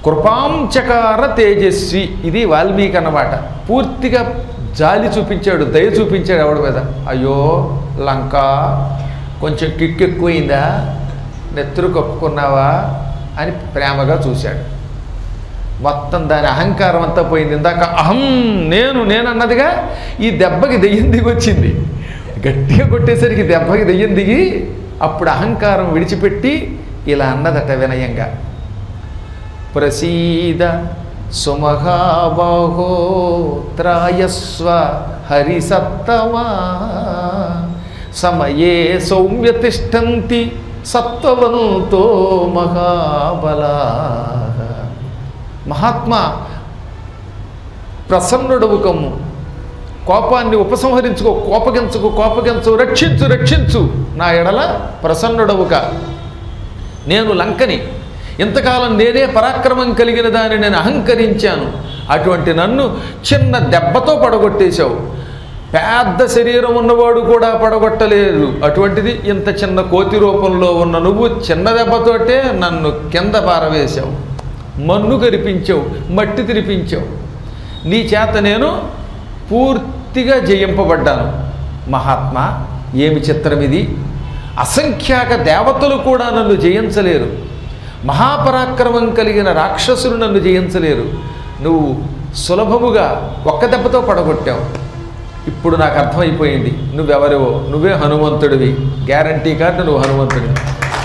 కృపాంచకార తేజస్వి ఇది వాల్మీకి అన్నమాట పూర్తిగా జాలి చూపించాడు దయ చూపించాడు ఎవడి మీద అయ్యో లంక కొంచెం కిక్కు ఎక్కువైందా నెత్తురు కప్పుకున్నావా అని ప్రేమగా చూశాడు మొత్తం దాని అహంకారం అంతా పోయింది ఇందాక అహం నేను నేను అన్నదిగా ఈ దెబ్బకి దెయ్యం దిగి వచ్చింది గట్టిగా కొట్టేసరికి దెబ్బకి దెయ్యం దిగి అప్పుడు అహంకారం విడిచిపెట్టి ఇలా అన్నదట వినయంగా ప్రసీద సుమహాబాహో త్రాయస్వ హరిసత్తమా సమయే సౌమ్య తిష్టంతి సత్వవంతో మహాబలా మహాత్మా ప్రసన్నుడవు కమ్ము కోపాన్ని ఉపసంహరించుకో కోపగించుకో కోపగించు రక్షించు రక్షించు నా ఎడల ప్రసన్నుడవుక నేను లంకని ఇంతకాలం నేనే పరాక్రమం కలిగిన దాన్ని నేను అహంకరించాను అటువంటి నన్ను చిన్న దెబ్బతో పడగొట్టేశావు పెద్ద శరీరం ఉన్నవాడు కూడా పడగొట్టలేదు అటువంటిది ఇంత చిన్న కోతి రూపంలో ఉన్న నువ్వు చిన్న దెబ్బతోటే నన్ను కింద పారవేశావు మన్ను కరిపించావు మట్టి తిరిపించావు నీ చేత నేను పూర్తిగా జయింపబడ్డాను మహాత్మా ఏమి చిత్రం ఇది అసంఖ్యాక దేవతలు కూడా నన్ను జయించలేరు మహాపరాక్రమం కలిగిన రాక్షసులు నన్ను జయించలేరు నువ్వు సులభముగా ఒక్క దెబ్బతో పడగొట్టావు ఇప్పుడు నాకు అర్థమైపోయింది నువ్వెవరివో నువ్వే హనుమంతుడివి గ్యారంటీ కార్డు నువ్వు హనుమంతుడివి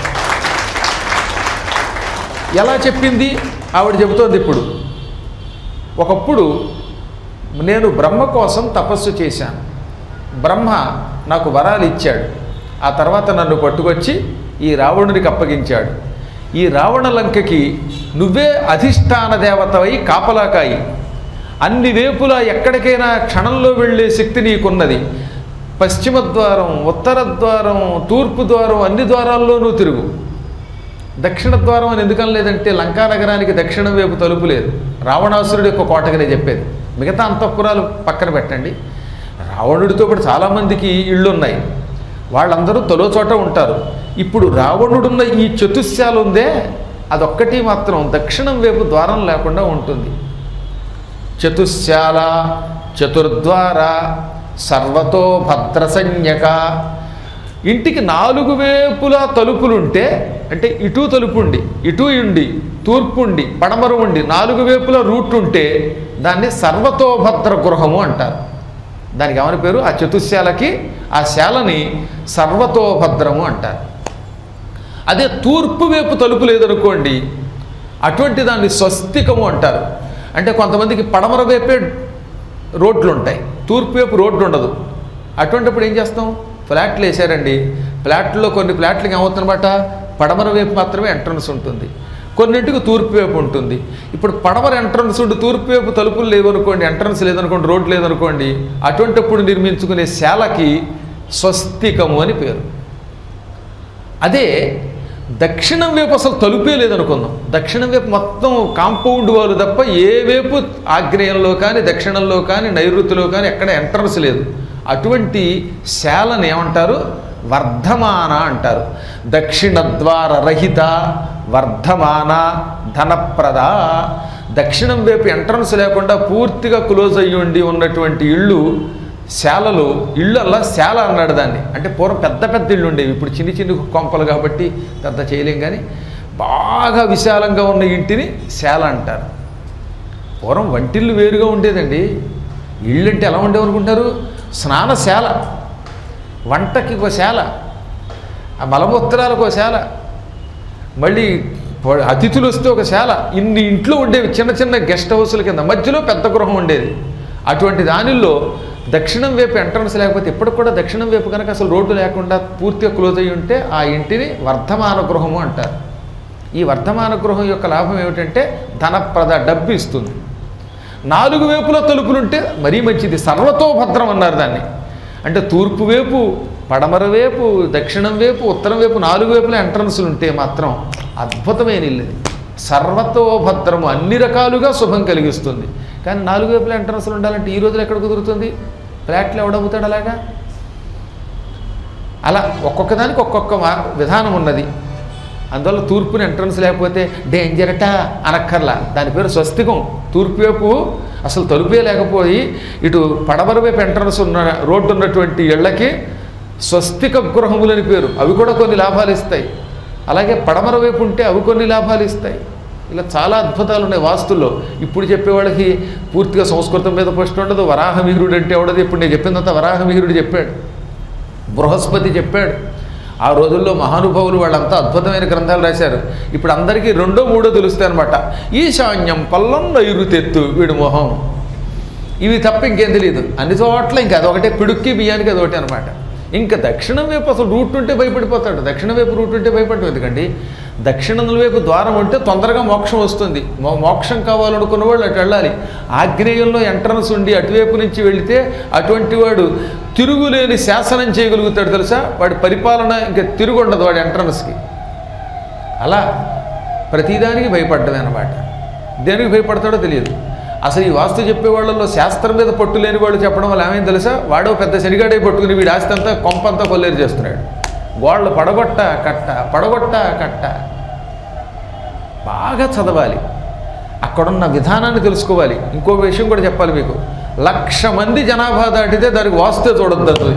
ఎలా చెప్పింది ఆవిడ చెబుతోంది ఇప్పుడు ఒకప్పుడు నేను బ్రహ్మ కోసం తపస్సు చేశాను బ్రహ్మ నాకు వరాలు ఇచ్చాడు ఆ తర్వాత నన్ను పట్టుకొచ్చి ఈ రావణునికి అప్పగించాడు ఈ రావణ లంకకి నువ్వే అధిష్టాన దేవతవై కాపలాకాయి అన్ని వేపులా ఎక్కడికైనా క్షణంలో వెళ్ళే శక్తి నీకున్నది పశ్చిమ ద్వారం ఉత్తర ద్వారం తూర్పు ద్వారం అన్ని ద్వారాల్లోనూ తిరుగు దక్షిణ ద్వారం అని ఎందుకని లేదంటే లంకా నగరానికి దక్షిణం వైపు తలుపు లేదు రావణాసురుడి యొక్క కోటగానే చెప్పేది మిగతా అంతఃపురాలు పక్కన పెట్టండి రావణుడితో పాటు చాలామందికి ఇళ్ళు ఉన్నాయి వాళ్ళందరూ తలో చోట ఉంటారు ఇప్పుడు రావణుడున్న ఈ చతుశ్శాల ఉందే అదొక్కటి మాత్రం దక్షిణం వైపు ద్వారం లేకుండా ఉంటుంది చతుశ్శాల చతుర్ద్వార సర్వతో భద్రసంజ్ఞక ఇంటికి నాలుగు వైపులా తలుపులుంటే అంటే ఇటు తలుపు ఉండి ఇటు ఉండి తూర్పు ఉండి పడమర ఉండి నాలుగు వైపులా రూట్ ఉంటే దాన్ని సర్వతోభద్ర గృహము అంటారు దానికి ఏమని పేరు ఆ చతుశ్శాలకి ఆ శాలని సర్వతోభద్రము అంటారు అదే తూర్పు వైపు తలుపు లేదనుకోండి అటువంటి దాన్ని స్వస్తికము అంటారు అంటే కొంతమందికి పడమర వైపే రోడ్లు ఉంటాయి తూర్పు వైపు రోడ్డు ఉండదు అటువంటిప్పుడు ఏం చేస్తాం ఫ్లాట్లు వేసారండి ఫ్లాట్లో కొన్ని ఫ్లాట్లకి ఏమవుతుందన్నమాట పడమర వైపు మాత్రమే ఎంట్రన్స్ ఉంటుంది కొన్నింటికి తూర్పు వైపు ఉంటుంది ఇప్పుడు పడమర ఎంట్రన్స్ ఉండి తూర్పు వైపు తలుపులు లేవనుకోండి ఎంట్రన్స్ లేదనుకోండి రోడ్ లేదనుకోండి అటువంటిప్పుడు నిర్మించుకునే శాలకి స్వస్తికము అని పేరు అదే దక్షిణం వైపు అసలు తలుపే లేదనుకుందాం దక్షిణం వైపు మొత్తం కాంపౌండ్ వాళ్ళు తప్ప ఏ వైపు ఆగ్నేయంలో కానీ దక్షిణంలో కానీ నైరుతిలో కానీ ఎక్కడ ఎంట్రన్స్ లేదు అటువంటి శాలని ఏమంటారు వర్ధమాన అంటారు దక్షిణ ద్వార రహిత వర్ధమాన ధనప్రద దక్షిణం వైపు ఎంట్రన్స్ లేకుండా పూర్తిగా క్లోజ్ అయ్యి ఉండి ఉన్నటువంటి ఇళ్ళు శాలలు ఇళ్ళు అలా శాల అన్నాడు దాన్ని అంటే పూర్వం పెద్ద పెద్ద ఇళ్ళు ఉండేవి ఇప్పుడు చిన్ని చిన్ని కొంపలు కాబట్టి పెద్ద చేయలేం కానీ బాగా విశాలంగా ఉన్న ఇంటిని శాల అంటారు పూర్వం వంటిల్లు వేరుగా ఉండేదండి ఇళ్ళు అంటే ఎలా ఉండేవి అనుకుంటారు స్నానశాల వంటకి ఒక శాల ఆ మలమూత్రాలకు ఒక శాల మళ్ళీ ప- అతిథులు వస్తే ఒక శాల ఇన్ని ఇంట్లో ఉండేవి చిన్న చిన్న గెస్ట్ హౌస్ల కింద మధ్యలో పెద్ద గృహం ఉండేది అటువంటి దానిల్లో దక్షిణం వైపు ఎంట్రన్స్ లేకపోతే ఇప్పటికి కూడా దక్షిణం వైపు కనుక అసలు రోడ్డు లేకుండా పూర్తిగా క్లోజ్ అయ్యి ఉంటే ఆ ఇంటిని వర్ధమాన గృహము అంటారు ఈ వర్ధమాన గృహం యొక్క లాభం ఏమిటంటే ధనప్రద డబ్బు ఇస్తుంది నాలుగు వైపులా తలుపులుంటే మరీ మంచిది సర్వతో భద్రం అన్నారు దాన్ని అంటే తూర్పు వైపు పడమర వైపు దక్షిణం వైపు ఉత్తరం వైపు నాలుగు వైపుల ఎంట్రన్స్లు ఉంటే మాత్రం అద్భుతమైన ఇల్లు ఇది సర్వతో భద్రము అన్ని రకాలుగా శుభం కలిగిస్తుంది కానీ నాలుగు వైపుల ఎంట్రన్స్లు ఉండాలంటే ఈ రోజులు ఎక్కడ కుదురుతుంది ఫ్లాట్లు ఎవడవుతాడు అలాగా అలా ఒక్కొక్క దానికి ఒక్కొక్క మా- విధానం ఉన్నది అందువల్ల తూర్పుని ఎంట్రన్స్ లేకపోతే డేంజరట అనక్కర్లా దాని పేరు స్వస్తికం తూర్పు వైపు అసలు తలుపే లేకపోయి ఇటు పడమర వైపు ఎంట్రన్స్ ఉన్న రోడ్డు ఉన్నటువంటి ఇళ్ళకి స్వస్తిక గృహములని పేరు అవి కూడా కొన్ని లాభాలు ఇస్తాయి అలాగే పడమర వైపు ఉంటే అవి కొన్ని లాభాలు ఇస్తాయి ఇలా చాలా అద్భుతాలు ఉన్నాయి వాస్తుల్లో ఇప్పుడు చెప్పేవాళ్ళకి పూర్తిగా సంస్కృతం మీద ప్రశ్న ఉండదు వరాహమిహిరుడు అంటే ఎవడది ఇప్పుడు నేను చెప్పిందంతా వరాహమిహిరుడు చెప్పాడు బృహస్పతి చెప్పాడు ఆ రోజుల్లో మహానుభావులు వాళ్ళంతా అద్భుతమైన గ్రంథాలు రాశారు ఇప్పుడు అందరికీ రెండో మూడో తెలుస్తాయి అనమాట ఈశాన్యం పల్లం నైరుతెత్తు వీడి మొహం ఇవి తప్ప ఇంకేం తెలియదు అన్ని చోట్ల ఇంకా అదొకటే పిడుక్కి బియ్యానికి అదొకటి అనమాట ఇంకా దక్షిణం వైపు అసలు రూట్ ఉంటే భయపడిపోతాడు దక్షిణ వైపు రూట్ ఉంటే భయపడటం ఎందుకండి దక్షిణం వైపు ద్వారం ఉంటే తొందరగా మోక్షం వస్తుంది మో- మోక్షం కావాలనుకున్న వాళ్ళు అటు వెళ్ళాలి ఆగ్నేయంలో ఎంట్రన్స్ ఉండి అటువైపు నుంచి వెళితే అటువంటి వాడు తిరుగులేని శాసనం చేయగలుగుతాడు తెలుసా వాడి పరిపాలన ఇంకా తిరుగుండదు వాడి ఎంట్రన్స్కి అలా ప్రతిదానికి భయపడ్డమే అనమాట దేనికి భయపడతాడో తెలియదు అసలు ఈ వాస్తు చెప్పే వాళ్ళలో శాస్త్రం మీద పట్టు లేని వాళ్ళు చెప్పడం వల్ల ఏమైంది తెలుసా వాడో పెద్ద శనిగాడే పట్టుకుని వీడి ఆస్తి అంతా కొంపంతా కొల్లేరు చేస్తున్నాడు గోళ్ళు పడగొట్ట కట్ట పడగొట్ట కట్ట బాగా చదవాలి అక్కడున్న విధానాన్ని తెలుసుకోవాలి ఇంకో విషయం కూడా చెప్పాలి మీకు లక్ష మంది జనాభా దాటితే దానికి వాస్తే చూడొద్దు అది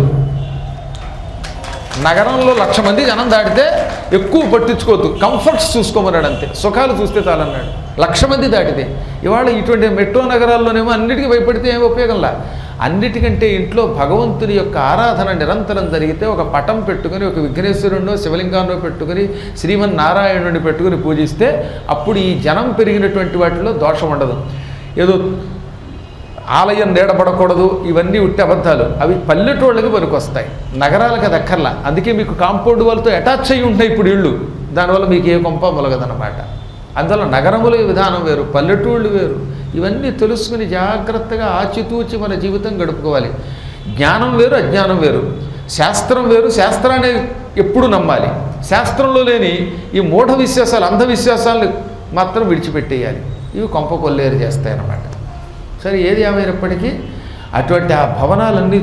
నగరంలో లక్ష మంది జనం దాటితే ఎక్కువ పట్టించుకోవద్దు కంఫర్ట్స్ చూసుకోమన్నాడు అంతే సుఖాలు చూస్తే చాలన్నాడు లక్ష మంది దాటితే ఇవాళ ఇటువంటి మెట్రో నగరాల్లోనేమో అన్నిటికీ భయపడితే ఏం ఉపయోగంలా అన్నిటికంటే ఇంట్లో భగవంతుని యొక్క ఆరాధన నిరంతరం జరిగితే ఒక పటం పెట్టుకుని ఒక విఘ్నేశ్వరుణ్ణో శివలింగాన్నో పెట్టుకుని శ్రీమన్నారాయణుడిని పెట్టుకుని పూజిస్తే అప్పుడు ఈ జనం పెరిగినటువంటి వాటిలో దోషం ఉండదు ఏదో ఆలయం నీడపడకూడదు ఇవన్నీ ఉట్టి అబద్ధాలు అవి పల్లెటూళ్ళకి పనికొస్తాయి నగరాలకు అది అక్కర్లా అందుకే మీకు కాంపౌండ్ వాళ్ళతో అటాచ్ అయ్యి ఉంటాయి ఇప్పుడు ఇళ్ళు దానివల్ల మీకు ఏ కొంప మొలగదన్నమాట అందువల్ల నగరముల విధానం వేరు పల్లెటూళ్ళు వేరు ఇవన్నీ తెలుసుకుని జాగ్రత్తగా ఆచితూచి మన జీవితం గడుపుకోవాలి జ్ఞానం వేరు అజ్ఞానం వేరు శాస్త్రం వేరు శాస్త్రాన్ని ఎప్పుడు నమ్మాలి శాస్త్రంలో లేని ఈ మూఢ విశ్వాసాలు అంధవిశ్వాసాలను మాత్రం విడిచిపెట్టేయాలి ఇవి కొంప కొల్లేరు చేస్తాయి అన్నమాట సరే ఏది ఏమైనప్పటికీ అటువంటి ఆ భవనాలన్నీ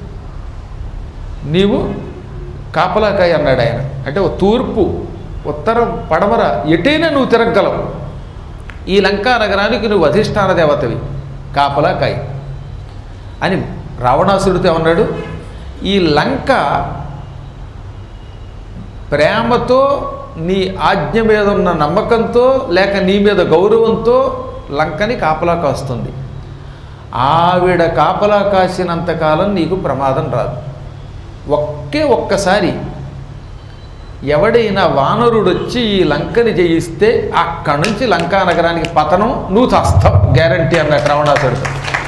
నీవు కాపలాకాయ అన్నాడు ఆయన అంటే ఓ తూర్పు ఉత్తరం పడమర ఎటైనా నువ్వు తిరగలవు ఈ లంకా నగరానికి నువ్వు అధిష్టాన దేవతవి కాపలాకాయ అని రావణాసుడితో ఏమన్నాడు ఈ లంక ప్రేమతో నీ ఆజ్ఞ మీద ఉన్న నమ్మకంతో లేక నీ మీద గౌరవంతో లంకని కాపలా కాస్తుంది ఆవిడ కాపలా కాసినంతకాలం నీకు ప్రమాదం రాదు ఒకే ఒక్కసారి ఎవడైనా వానరుడు వచ్చి ఈ లంకని జయిస్తే అక్కడి నుంచి లంకా నగరానికి పతనం నువ్వు చస్తావు గ్యారంటీ అన్నట్టు రావణాసుడితో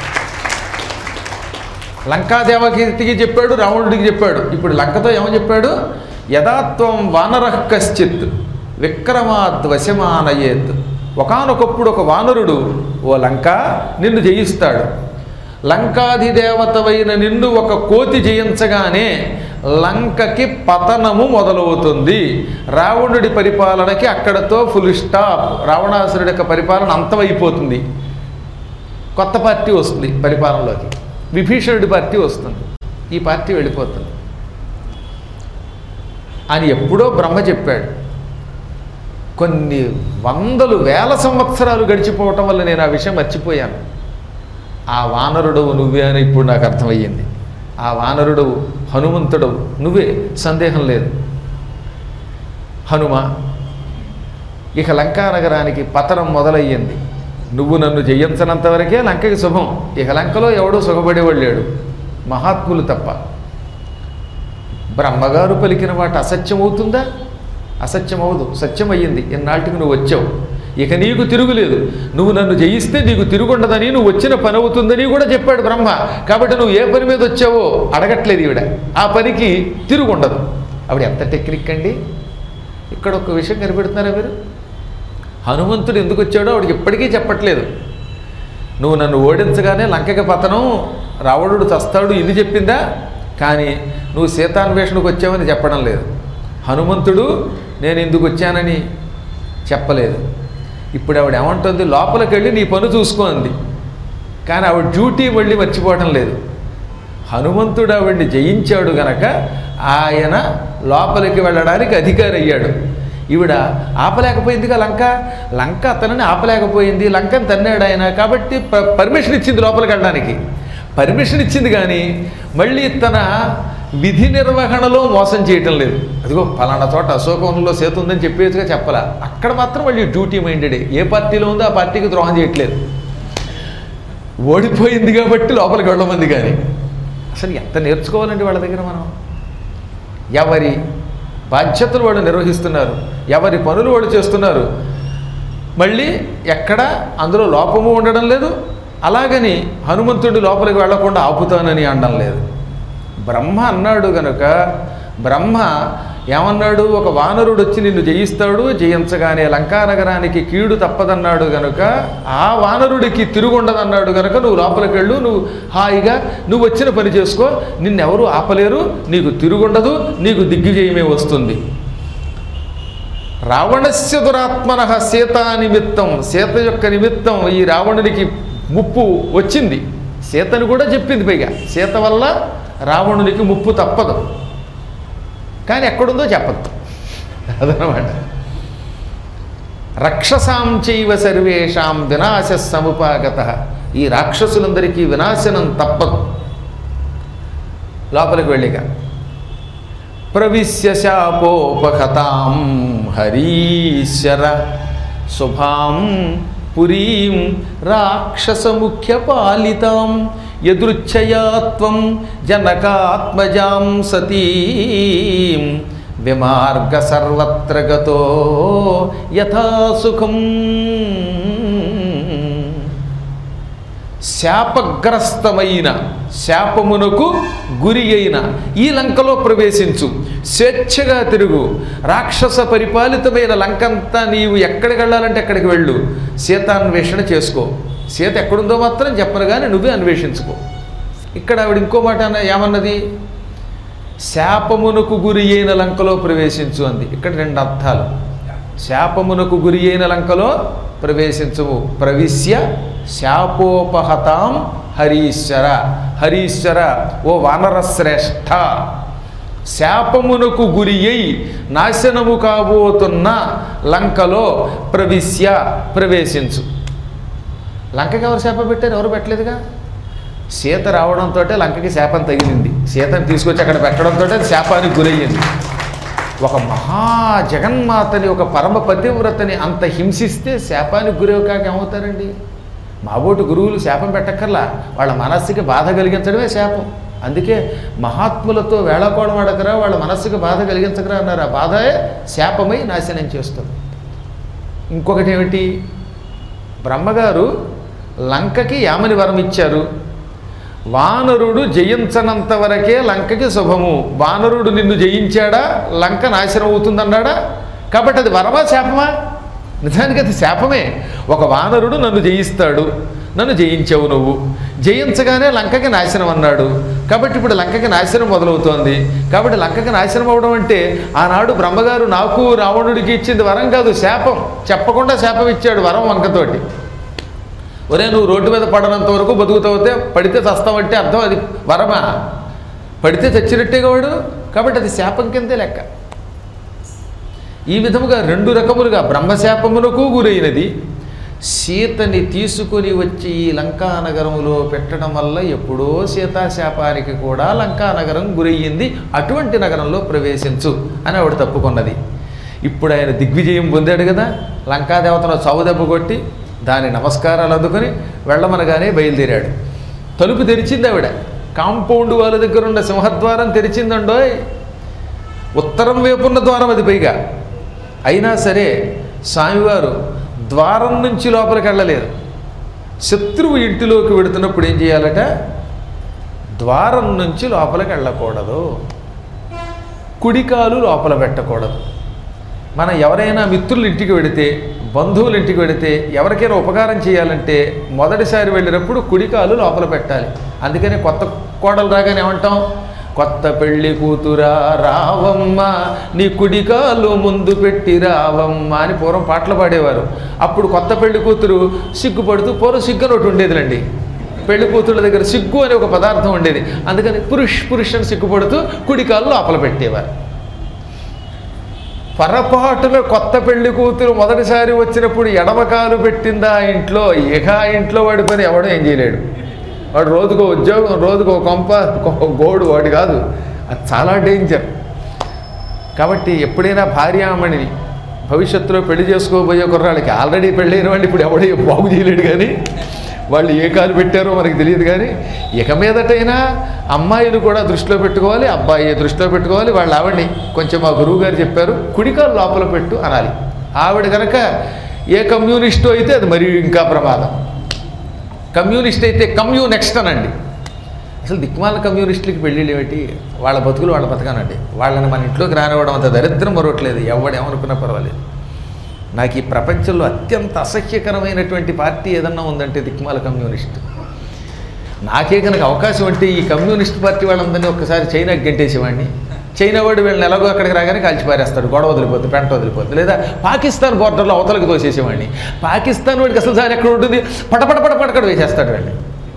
లంకాదేవకీర్తికి చెప్పాడు రావణుడికి చెప్పాడు ఇప్పుడు లంకతో ఏమని చెప్పాడు యథాత్వం వానరః కశ్చిత్ విక్రమాద్వశమానయేత్ ఒకానొకప్పుడు ఒక వానరుడు ఓ లంక నిన్ను జయిస్తాడు లంకాధిదేవతవైన నిన్ను ఒక కోతి జయించగానే లంకకి పతనము మొదలవుతుంది రావణుడి పరిపాలనకి అక్కడతో ఫుల్ స్టాప్ రావణాసురుడి యొక్క పరిపాలన అంతమైపోతుంది కొత్త పార్టీ వస్తుంది పరిపాలనలోకి విభీషణుడి పార్టీ వస్తుంది ఈ పార్టీ వెళ్ళిపోతుంది అని ఎప్పుడో బ్రహ్మ చెప్పాడు కొన్ని వందలు వేల సంవత్సరాలు గడిచిపోవటం వల్ల నేను ఆ విషయం మర్చిపోయాను ఆ వానరుడవు నువ్వే అని ఇప్పుడు నాకు అర్థమయ్యింది ఆ వానరుడవు హనుమంతుడవు నువ్వే సందేహం లేదు హనుమ ఇక లంకా నగరానికి పతనం మొదలయ్యింది నువ్వు నన్ను జయించనంత వరకే లంకకి శుభం ఇక లంకలో ఎవడూ సుఖపడేవాడు లేడు మహాత్ములు తప్ప బ్రహ్మగారు పలికిన మాట అసత్యం అవుతుందా అసత్యం అవదు సత్యం అయ్యింది ఇన్నాటికి నువ్వు వచ్చావు ఇక నీకు తిరుగులేదు నువ్వు నన్ను జయిస్తే నీకు తిరుగుండదని నువ్వు వచ్చిన పని అవుతుందని కూడా చెప్పాడు బ్రహ్మ కాబట్టి నువ్వు ఏ పని మీద వచ్చావో అడగట్లేదు ఈవిడ ఆ పనికి తిరుగుండదు ఆవిడ ఎంత టెక్నిక్ అండి ఇక్కడ ఒక విషయం కనిపెడుతున్నారా మీరు హనుమంతుడు ఎందుకు వచ్చాడో ఆవిడకి ఇప్పటికీ చెప్పట్లేదు నువ్వు నన్ను ఓడించగానే లంకకి పతనం రావణుడు చస్తాడు ఇది చెప్పిందా కానీ నువ్వు సీతాన్వేషణకు వచ్చావని చెప్పడం లేదు హనుమంతుడు నేను ఎందుకు వచ్చానని చెప్పలేదు ఇప్పుడు ఆవిడ ఏమంటుంది లోపలికి వెళ్ళి నీ పని చూసుకో అంది కానీ ఆవిడ డ్యూటీ మళ్ళీ మర్చిపోవడం లేదు హనుమంతుడు ఆవిడ్ని జయించాడు గనక ఆయన లోపలికి వెళ్ళడానికి అధికారి అయ్యాడు ఈవిడ ఆపలేకపోయిందిగా లంక లంక అతనిని ఆపలేకపోయింది లంకని తన్నాడు ఆయన కాబట్టి ప- పర్మిషన్ ఇచ్చింది లోపలికి వెళ్ళడానికి పర్మిషన్ ఇచ్చింది కానీ మళ్ళీ తన విధి నిర్వహణలో మోసం చేయటం లేదు అదిగో ఫలానా చోట అశోకవనంలో సేతు ఉందని చెప్పేట్టుగా చెప్పాల అక్కడ మాత్రం మళ్ళీ డ్యూటీ మైండెడే ఏ పార్టీలో ఉందో ఆ పార్టీకి ద్రోహం చేయట్లేదు ఓడిపోయింది కాబట్టి లోపలికి వెళ్ళమంది కానీ అసలు ఎంత నేర్చుకోవాలండి వాళ్ళ దగ్గర మనం ఎవరి బాధ్యతలు వాళ్ళు నిర్వహిస్తున్నారు ఎవరి పనులు వాళ్ళు చేస్తున్నారు మళ్ళీ ఎక్కడ అందులో లోపము ఉండడం లేదు అలాగని హనుమంతుడి లోపలికి వెళ్లకుండా ఆపుతానని అనడం లేదు బ్రహ్మ అన్నాడు గనుక బ్రహ్మ ఏమన్నాడు ఒక వానరుడు వచ్చి నిన్ను జయిస్తాడు జయించగానే లంకానగరానికి కీడు తప్పదన్నాడు గనుక ఆ వానరుడికి తిరుగుండదన్నాడు గనుక నువ్వు లోపలికి వెళ్ళు నువ్వు హాయిగా నువ్వు వచ్చిన పని చేసుకో నిన్నెవరూ ఆపలేరు నీకు తిరుగుండదు నీకు దిగ్విజయమే వస్తుంది రావణస్య దురాత్మన సీత నిమిత్తం సీత యొక్క నిమిత్తం ఈ రావణునికి ముప్పు వచ్చింది సీతని కూడా చెప్పింది పైగా సీత వల్ల రావణునికి ముప్పు తప్పదు కానీ ఎక్కడుందో చెప్పదు అదనమాట రక్షసాం చైవ సర్వేషాం వినాశ సముపాగత ఈ రాక్షసులందరికీ వినాశనం తప్పదు లోపలికి వెళ్ళిగా ప్రవిశ్య శాపోపహతాం హరీశ్వర శుభాం పురీం రాక్షసముఖ్య పాలితాం యదృచ్ఛయా త్వం జనకాత్మజాం సతీం విమార్గ సర్వత్ర గతో యథా సుఖం శాపగ్రస్తమైన శాపమునకు గురి అయిన ఈ లంకలో ప్రవేశించు స్వేచ్ఛగా తిరుగు రాక్షస పరిపాలితమైన లంకంతా నీవు ఎక్కడికి వెళ్ళాలంటే ఎక్కడికి వెళ్ళు సీతాన్వేషణ చేసుకో సీత ఎక్కడుందో మాత్రం చెప్పను కానీ నువ్వే అన్వేషించుకో ఇక్కడ ఆవిడ ఇంకో మాట అన్న ఏమన్నది శాపమునకు గురి అయిన లంకలో ప్రవేశించు అంది ఇక్కడ రెండు అర్థాలు శాపమునకు గురి అయిన లంకలో ప్రవేశించము ప్రవిశ్య శాపోపహతాం హరీశ్వర హరీశ్వర ఓ వానరశ్రేష్ఠ శాపమునకు గురి అయి నాశనము కాబోతున్న లంకలో ప్రవిశ్య ప్రవేశించు లంకకి ఎవరు శాప పెట్టారు ఎవరు పెట్టలేదుగా సీత రావడంతో లంకకి శాపం తగిలింది సీతను తీసుకొచ్చి అక్కడ పెట్టడంతో అది శాపానికి గురయ్యింది ఒక మహా జగన్మాతని ఒక పరమ పతివ్రతని అంత హింసిస్తే శాపానికి గురవు కాక ఏమవుతారండి మాబోటి గురువులు శాపం పెట్టక్కర్లా వాళ్ళ మనస్సుకి బాధ కలిగించడమే శాపం అందుకే మహాత్ములతో వేళకోళం అడగరా వాళ్ళ మనస్సుకి బాధ కలిగించకరా అన్నారు ఆ బాధే శాపమై నాశనం చేస్తుంది ఇంకొకటి ఏమిటి బ్రహ్మగారు లంకకి యామని వరం ఇచ్చారు వానరుడు జయించనంత వరకే లంకకి శుభము వానరుడు నిన్ను జయించాడా లంక నాశనం అవుతుందన్నాడా కాబట్టి అది వరమా శాపమా నిజానికి అది శాపమే ఒక వానరుడు నన్ను జయిస్తాడు నన్ను జయించావు నువ్వు జయించగానే లంకకి నాశనం అన్నాడు కాబట్టి ఇప్పుడు లంకకి నాశనం మొదలవుతోంది కాబట్టి లంకకి నాశనం అవడం అంటే ఆనాడు బ్రహ్మగారు నాకు రావణుడికి ఇచ్చింది వరం కాదు శాపం చెప్పకుండా శాపం ఇచ్చాడు వరం వంకతోటి ఒరే నువ్వు రోడ్డు మీద పడనంత వరకు బతుకుతావుతే పడితే చస్తావంటే అర్థం అది వరమా పడితే చచ్చినట్టేగా వాడు కాబట్టి అది శాపం కిందే లెక్క ఈ విధముగా రెండు రకములుగా బ్రహ్మశాపమునకు గురైనది సీతని తీసుకుని వచ్చి ఈ లంకానగరములో పెట్టడం వల్ల ఎప్పుడో సీతాశాపానికి కూడా లంకానగరం గురయ్యింది అటువంటి నగరంలో ప్రవేశించు అని ఆవిడ తప్పుకున్నది ఇప్పుడు ఆయన దిగ్విజయం పొందాడు కదా లంకాదేవతను చావు దెబ్బ కొట్టి దాని నమస్కారాలు అందుకొని వెళ్ళమనగానే బయలుదేరాడు తలుపు తెరిచింది ఆవిడ కాంపౌండ్ వాళ్ళ దగ్గర ఉన్న సింహద్వారం తెరిచిందండోయ్ ఉత్తరం వైపున్న ద్వారం అది పైగా అయినా సరే స్వామివారు ద్వారం నుంచి లోపలికి వెళ్ళలేరు శత్రువు ఇంటిలోకి వెడుతున్నప్పుడు ఏం చేయాలట ద్వారం నుంచి లోపలికి వెళ్ళకూడదు కుడికాలు లోపల పెట్టకూడదు మనం ఎవరైనా మిత్రుల ఇంటికి వెడితే బంధువుల ఇంటికి వెడితే ఎవరికైనా ఉపకారం చేయాలంటే మొదటిసారి వెళ్ళినప్పుడు కుడికాలు లోపల పెట్టాలి అందుకని కొత్త కోడలు రాగానే ఏమంటాం కొత్త పెళ్లి కూతురా రావమ్మ నీ కుడికాలు ముందు పెట్టి రావమ్మ అని పూర్వం పాటలు పాడేవారు అప్పుడు కొత్త పెళ్లి కూతురు సిగ్గుపడుతూ పూర్వం సిగ్గు అని ఒకటి ఉండేదిలండి పెళ్లి కూతుళ్ళ దగ్గర సిగ్గు అనే ఒక పదార్థం ఉండేది అందుకని పురుష్ పురుష్ అని సిగ్గుపడుతూ కుడికాలు లోపల పెట్టేవారు పొరపాటున కొత్త పెళ్లి కూతురు మొదటిసారి వచ్చినప్పుడు ఎడమకాలు పెట్టిందా ఆ ఇంట్లో ఇక ఆ ఇంట్లో వాడి పని ఎవడో ఏం చేయలేడు వాడు రోజుకో ఉద్యోగం రోజుకో కొంప ఒక గోడు వాడు కాదు అది చాలా డేంజర్ కాబట్టి ఎప్పుడైనా భార్యామణిని భవిష్యత్తులో పెళ్లి చేసుకోబోయే కుర్రాళ్ళకి ఆల్రెడీ పెళ్ళైన వాళ్ళు ఇప్పుడు ఎవడే బాగు చేయలేడు కానీ వాళ్ళు ఏ కాలు పెట్టారో మనకి తెలియదు కానీ ఇక మీదటైనా అమ్మాయిలు కూడా దృష్టిలో పెట్టుకోవాలి అబ్బాయి దృష్టిలో పెట్టుకోవాలి వాళ్ళు ఆవిడని కొంచెం మా గురువు గారు చెప్పారు కుడికాలు లోపల పెట్టు అనాలి ఆవిడ కనుక ఏ కమ్యూనిస్టు అయితే అది మరి ఇంకా ప్రమాదం కమ్యూనిస్ట్ అయితే కమ్యూ నెక్స్ట్ అనండి అసలు దిక్మాల కమ్యూనిస్టులకి పెళ్ళిళ్ళు ఏమిటి వాళ్ళ బతుకులు వాళ్ళ బతకానండి వాళ్ళని మన ఇంట్లోకి రానివ్వడం అంత దరిద్రం మరొకట్లేదు ఎవడేమనుకున్నా పర్వాలేదు నాకు ఈ ప్రపంచంలో అత్యంత అసహ్యకరమైనటువంటి పార్టీ ఏదన్నా ఉందంటే దిక్మాల కమ్యూనిస్ట్ నాకే కనుక అవకాశం అంటే ఈ కమ్యూనిస్ట్ పార్టీ వాళ్ళందరినీ ఒక్కసారి చైనాకి గెంటేసేవాడిని చైనా వాడు వీళ్ళని ఎలాగో అక్కడికి రాగానే కాల్చి పారేస్తాడు గొడవ వదిలిపోతుంది పెంట వదిలిపోతుంది లేదా పాకిస్తాన్ బోర్డర్లో అవతలకి తోసేసేవాడిని పాకిస్తాన్ వాడికి అసలు దాని ఎక్కడ ఉంటుంది పటపట పటపటకడ వేసేస్తాడు వాడిని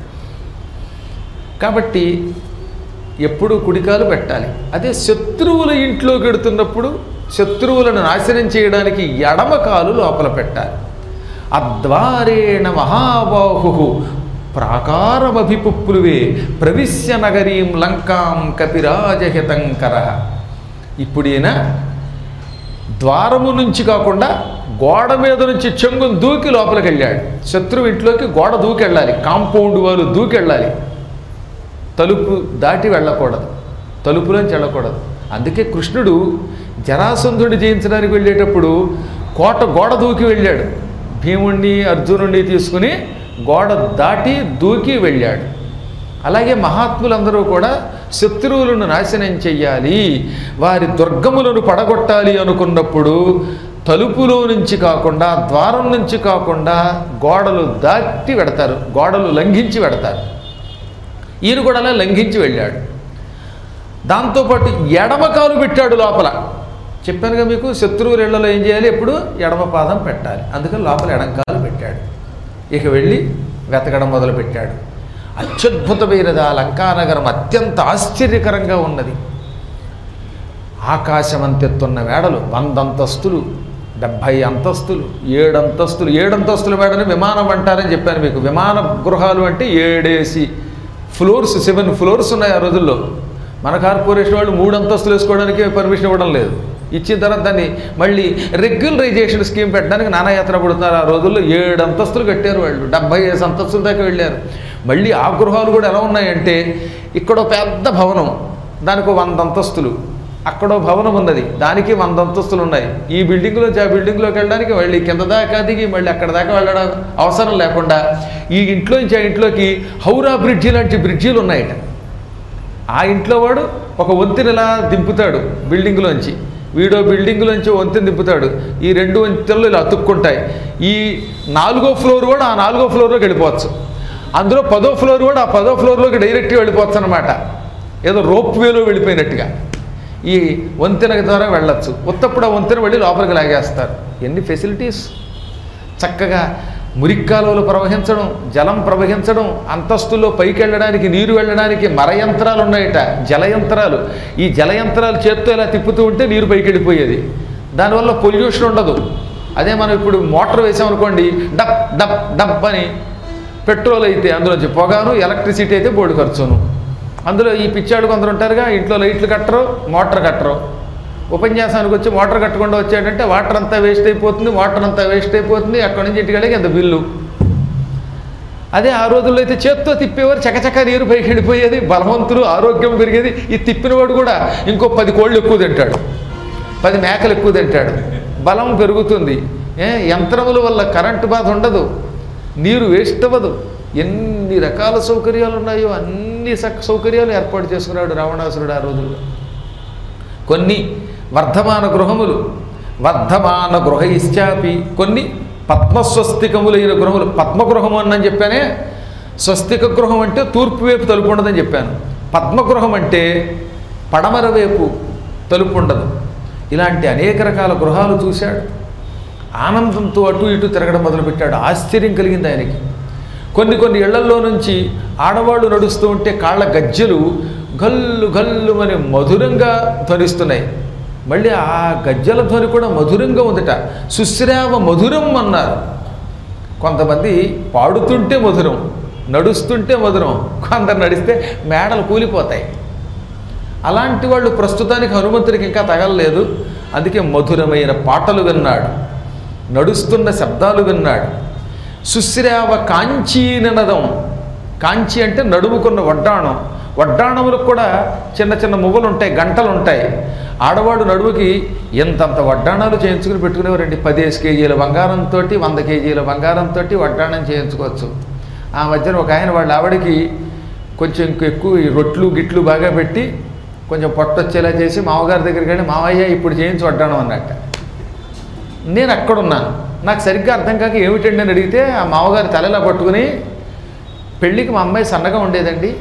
కాబట్టి ఎప్పుడూ కుడికాలు పెట్టాలి అదే శత్రువుల ఇంట్లోకి వెడుతున్నప్పుడు శత్రువులను నాశనం చేయడానికి ఎడమ కాలు లోపల పెట్టాలి అద్వారేణ మహాబాహు ప్రాకారమభిపుప్లువే ప్రవిశ్య నగరీం లంకాం కపిరాజహితంకర ఇప్పుడైనా ద్వారము నుంచి కాకుండా గోడ మీద నుంచి చెంగును దూకి లోపలికి వెళ్ళాడు శత్రువు ఇంట్లోకి గోడ దూకి వెళ్ళాలి కాంపౌండ్ వాళ్ళు దూకి వెళ్ళాలి తలుపు దాటి వెళ్ళకూడదు తలుపులోంచి వెళ్ళకూడదు అందుకే కృష్ణుడు జరాసంధుడిని జయించడానికి వెళ్ళేటప్పుడు కోట గోడ దూకి వెళ్ళాడు భీముణ్ణి అర్జునుడిని తీసుకుని గోడ దాటి దూకి వెళ్ళాడు అలాగే మహాత్ములందరూ కూడా శత్రువులను నాశనం చెయ్యాలి వారి దుర్గములను పడగొట్టాలి అనుకున్నప్పుడు తలుపులో నుంచి కాకుండా ద్వారం నుంచి కాకుండా గోడలు దాటి పెడతారు గోడలు లంఘించి పెడతారు ఈయన కూడా అలా లంఘించి వెళ్ళాడు దాంతోపాటు ఎడమ కాలు పెట్టాడు లోపల చెప్పానుగా మీకు శత్రువుల ఇళ్లలో ఏం చేయాలి ఎప్పుడు ఎడమ పాదం పెట్టాలి అందుకని లోపల ఎడం కాలు పెట్టాడు ఇక వెళ్ళి వెతకడం మొదలుపెట్టాడు అత్యద్భుతమైనది ఆ లంకానగరం అత్యంత ఆశ్చర్యకరంగా ఉన్నది ఆకాశమంతెత్తున్న మేడలు వంద అంతస్తులు డెబ్భై అంతస్తులు ఏడు అంతస్తులు ఏడు అంతస్తుల మేడని విమానం అంటారని చెప్పాను మీకు విమాన గృహాలు అంటే ఏడేసి ఫ్లోర్స్ సెవెన్ ఫ్లోర్స్ ఉన్నాయి ఆ రోజుల్లో మన కార్పొరేషన్ వాళ్ళు మూడు అంతస్తులు వేసుకోవడానికి పర్మిషన్ ఇవ్వడం లేదు ఇచ్చిన తర్వాత దాన్ని మళ్ళీ రెగ్యులరైజేషన్ స్కీమ్ పెట్టడానికి నానాయాత్ర పడుతున్నారు ఆ రోజుల్లో ఏడు అంతస్తులు కట్టారు వాళ్ళు డెబ్బై ఐదు అంతస్తుల దాకా వెళ్ళారు మళ్ళీ ఆ గృహాలు కూడా ఎలా ఉన్నాయంటే ఇక్కడ పెద్ద భవనం దానికి వంద అంతస్తులు అక్కడో భవనం ఉన్నది దానికి వంద అంతస్తులు ఉన్నాయి ఈ బిల్డింగ్లోంచి ఆ బిల్డింగ్లోకి వెళ్ళడానికి మళ్ళీ కింద దాకా దిగి మళ్ళీ అక్కడ దాకా వెళ్ళడం అవసరం లేకుండా ఈ ఇంట్లోంచి ఆ ఇంట్లోకి హౌరా బ్రిడ్జి లాంటి బ్రిడ్జీలు ఉన్నాయట ఆ ఇంట్లో వాడు ఒక వంతెనలా దింపుతాడు బిల్డింగ్లోంచి వీడో బిల్డింగ్లోంచి వంతెన దింపుతాడు ఈ రెండు వంతెనలు ఇలా అతుక్కుంటాయి ఈ నాలుగో ఫ్లోర్ కూడా ఆ నాలుగో ఫ్లోర్లోకి వెళ్ళిపోవచ్చు అందులో పదో ఫ్లోర్ కూడా ఆ పదో ఫ్లోర్లోకి డైరెక్ట్గా వెళ్ళిపోవచ్చు అనమాట ఏదో రోప్ వేలో వెళ్ళిపోయినట్టుగా ఈ వంతెన ద్వారా వెళ్ళొచ్చు ఉత్తప్పుడు ఆ వంతెన వెళ్ళి లోపలికి లాగేస్తారు ఎన్ని ఫెసిలిటీస్ చక్కగా మురిక్కాలువలు ప్రవహించడం జలం ప్రవహించడం అంతస్తుల్లో పైకి వెళ్ళడానికి నీరు వెళ్ళడానికి మరయంత్రాలు ఉన్నాయట జలయంత్రాలు ఈ జలయంత్రాలు చేత్తో ఇలా తిప్పుతూ ఉంటే నీరు పైకి వెళ్ళిపోయేది దానివల్ల పొల్యూషన్ ఉండదు అదే మనం ఇప్పుడు మోటార్ వేసామనుకోండి డప్ డప్ డప్ అని పెట్రోల్ అయితే అందులోంచి పొగాను ఎలక్ట్రిసిటీ అయితే బోర్డు ఖర్చును అందులో ఈ పిచ్చాడు కొందరు ఉంటారుగా ఇంట్లో లైట్లు కట్టరు మోటార్ కట్టరు ఉపన్యాసానికి వచ్చి మోటార్ కట్టకుండా వచ్చాడంటే వాటర్ అంతా వేస్ట్ అయిపోతుంది వాటర్ అంతా వేస్ట్ అయిపోతుంది అక్కడి నుంచి ఇంటికి వెళ్ళి ఎంత బిల్లు అదే ఆ రోజుల్లో అయితే చేత్తో తిప్పేవారు చకచక నీరు పైకి వెళ్ళిపోయేది బలవంతులు ఆరోగ్యం పెరిగేది ఈ తిప్పినవాడు కూడా ఇంకో పది కోళ్ళు ఎక్కువ తింటాడు పది మేకలు ఎక్కువ తింటాడు బలం పెరుగుతుంది ఏ యంత్రముల వల్ల కరెంటు బాధ ఉండదు నీరు వేస్ట్ అవ్వదు ఎన్ని రకాల సౌకర్యాలు ఉన్నాయో అన్ని సక్ సౌకర్యాలు ఏర్పాటు చేసుకున్నాడు రావణాసురుడు ఆ రోజుల్లో కొన్ని వర్ధమాన గృహములు వర్ధమాన గృహైశ్చాపి కొన్ని పద్మస్వస్తికములైన గృహములు పద్మగృహము అన్నని చెప్పానే స్వస్తిక గృహం అంటే తూర్పు వైపు తలుపు ఉండదని చెప్పాను పద్మగృహం అంటే పడమర వైపు తలుపు ఉండదు ఇలాంటి అనేక రకాల గృహాలు చూశాడు ఆనందంతో అటు ఇటు తిరగడం మొదలుపెట్టాడు ఆశ్చర్యం కలిగింది ఆయనకి కొన్ని కొన్ని ఇళ్లల్లో నుంచి ఆడవాళ్ళు నడుస్తూ ఉంటే కాళ్ళ గజ్జెలు గల్లు గల్లు అని మధురంగా ధ్వనిస్తున్నాయి మళ్ళీ ఆ గజ్జల ధ్వని కూడా మధురంగా ఉందిట సుశ్రావ మధురం అన్నారు కొంతమంది పాడుతుంటే మధురం నడుస్తుంటే మధురం కొందరు నడిస్తే మేడలు కూలిపోతాయి అలాంటి వాళ్ళు ప్రస్తుతానికి హనుమంతుడికి ఇంకా తగలలేదు అందుకే మధురమైన పాటలు విన్నాడు నడుస్తున్న శబ్దాలు విన్నాడు సుశ్రావ కాంచీననదం కాంచి అంటే నడుముకున్న వడ్డాణం వడ్డాణములకు కూడా చిన్న చిన్న మువ్వలు ఉంటాయి గంటలు ఉంటాయి ఆడవాడు నడుముకి ఎంతంత వడ్డాణాలు చేయించుకుని పెట్టుకునేవారండి పదిహేను కేజీల బంగారంతో వంద కేజీల బంగారంతో వడ్డాణం చేయించుకోవచ్చు ఆ మధ్యన ఒక ఆయన వాళ్ళ ఆవిడకి కొంచెం ఇంక ఎక్కువ ఈ రొట్లు గిట్లు బాగా పెట్టి కొంచెం పొట్టొచ్చేలా చేసి మామగారి దగ్గరికి వెళ్ళి మామయ్య ఇప్పుడు చేయించి వడ్డాణం అన్నట్ట నేను అక్కడున్నాను నాకు సరిగ్గా అర్థం కాక ఏమిటండి అని అడిగితే ఆ మామగారి తలలా పట్టుకుని పెళ్ళికి మా అమ్మాయి సన్నగా ఉండేదండి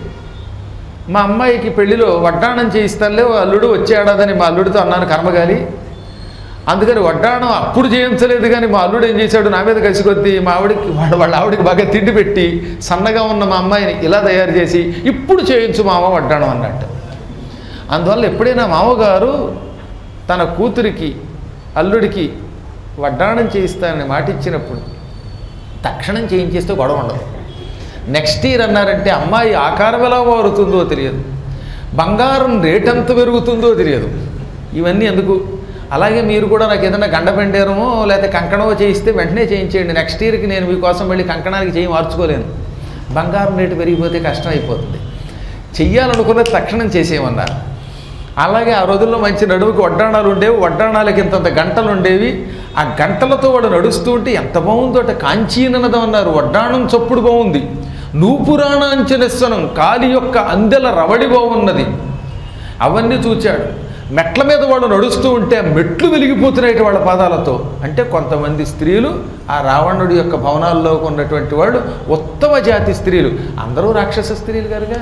మా అమ్మాయికి పెళ్లిలో వడ్డాణం చేయిస్తానులే ఓ అల్లుడు వచ్చే ఏడాదని మా అల్లుడితో అన్నాను కర్మగాలి అందుకని వడ్డాణం అప్పుడు చేయించలేదు కానీ మా అల్లుడు ఏం చేశాడు నా మీద కలిసి కొద్దీ మా ఆవిడికి వాళ్ళ వాళ్ళ ఆవిడికి బాగా తిండి పెట్టి సన్నగా ఉన్న మా అమ్మాయిని ఇలా తయారు చేసి ఇప్పుడు చేయించు మామ వడ్డాణం అన్నట్టు అందువల్ల ఎప్పుడైనా మామగారు తన కూతురికి అల్లుడికి వడ్డాణం చేయిస్తానని మాట ఇచ్చినప్పుడు తక్షణం చేయించేస్తే గొడవ ఉండదు నెక్స్ట్ ఇయర్ అన్నారంటే అమ్మాయి ఆకారం ఎలా మారుతుందో తెలియదు బంగారం రేట్ ఎంత పెరుగుతుందో తెలియదు ఇవన్నీ ఎందుకు అలాగే మీరు కూడా నాకు ఏదైనా గండ పెండేరమో లేకపోతే కంకణమో చేయిస్తే వెంటనే చేయించేయండి నెక్స్ట్ ఇయర్కి నేను మీకోసం మళ్ళీ కంకణానికి చేయి మార్చుకోలేను బంగారం రేటు పెరిగిపోతే కష్టం అయిపోతుంది చెయ్యాలనుకున్నది తక్షణం చేసేయమన్నారు అలాగే ఆ రోజుల్లో మంచి నడుముకి వడ్డాణాలు ఉండేవి వడ్డాణాలకి ఇంతంత గంటలు ఉండేవి ఆ గంటలతో వాడు నడుస్తూ ఉంటే ఎంత బాగుందో అంటే కాంచీననదం అన్నారు వడ్డాణం చప్పుడు బాగుంది నూపురాణాంచనిస్వనం కాలి యొక్క అందెల రవడి బాగున్నది అవన్నీ చూచాడు మెట్ల మీద వాళ్ళు నడుస్తూ ఉంటే ఆ మెట్లు వెలిగిపోతున్నాయి వాళ్ళ పాదాలతో అంటే కొంతమంది స్త్రీలు ఆ రావణుడి యొక్క భవనాల్లో ఉన్నటువంటి వాళ్ళు ఉత్తమ జాతి స్త్రీలు అందరూ రాక్షస స్త్రీలు గారుగా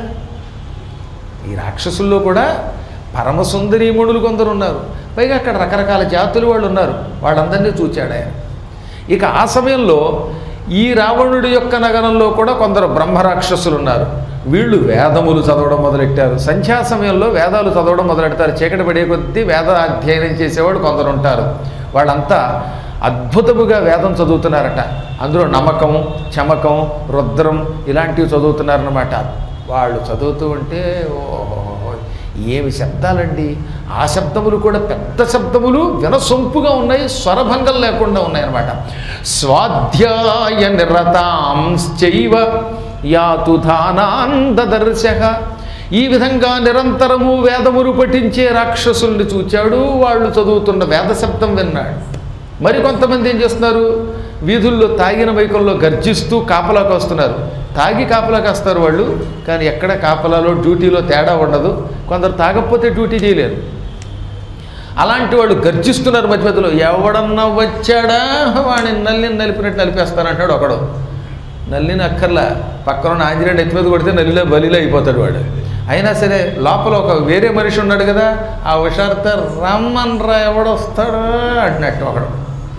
ఈ రాక్షసుల్లో కూడా పరమసుందరీమణులు కొందరు ఉన్నారు పైగా అక్కడ రకరకాల జాతులు వాళ్ళు ఉన్నారు వాళ్ళందరినీ చూచాడు ఆయన ఇక ఆ సమయంలో ఈ రావణుడి యొక్క నగరంలో కూడా కొందరు బ్రహ్మరాక్షసులు ఉన్నారు వీళ్ళు వేదములు చదవడం మొదలెట్టారు సంధ్యా సమయంలో వేదాలు చదవడం మొదలెడతారు చీకటి పడే కొద్దీ వేద అధ్యయనం చేసేవాడు కొందరు ఉంటారు వాళ్ళంతా అద్భుతముగా వేదం చదువుతున్నారట అందులో నమ్మకం చమకం రుద్రం ఇలాంటివి చదువుతున్నారన్నమాట వాళ్ళు చదువుతూ ఉంటే ఓహో ఏమి శబ్దాలండి ఆ శబ్దములు కూడా పెద్ద శబ్దములు వినసొంపుగా ఉన్నాయి స్వరభంగం లేకుండా ఉన్నాయన్నమాట స్వాధ్యాయ నిరతాంశ్చైవ యాతు ధానాందదర్శ ఈ విధంగా నిరంతరము వేదములు పఠించే రాక్షసుల్ని చూచాడు వాళ్ళు చదువుతున్న వేద శబ్దం విన్నాడు మరి కొంతమంది ఏం చేస్తున్నారు వీధుల్లో తాగిన మైకంలో గర్జిస్తూ కాపలాకు వస్తున్నారు తాగి కాపలాకి వస్తారు వాళ్ళు కానీ ఎక్కడ కాపలాలో డ్యూటీలో తేడా ఉండదు కొందరు తాగకపోతే డ్యూటీ చేయలేరు అలాంటి వాళ్ళు గర్జిస్తున్నారు మధ్య మధ్యలో ఎవడన్నా వచ్చాడా వాడిని నల్లిని నలిపినట్టు నలిపేస్తానంటాడు ఒకడు నల్లిని అక్కర్లా పక్కన ఆంజనేయుడు ఎత్తి మీద కొడితే నల్లిలో బలిలో అయిపోతాడు వాడు అయినా సరే లోపల ఒక వేరే మనిషి ఉన్నాడు కదా ఆ హుషారుతో రమ్మన్ రా ఎవడొస్తాడా అంటున్నట్టు ఒకడు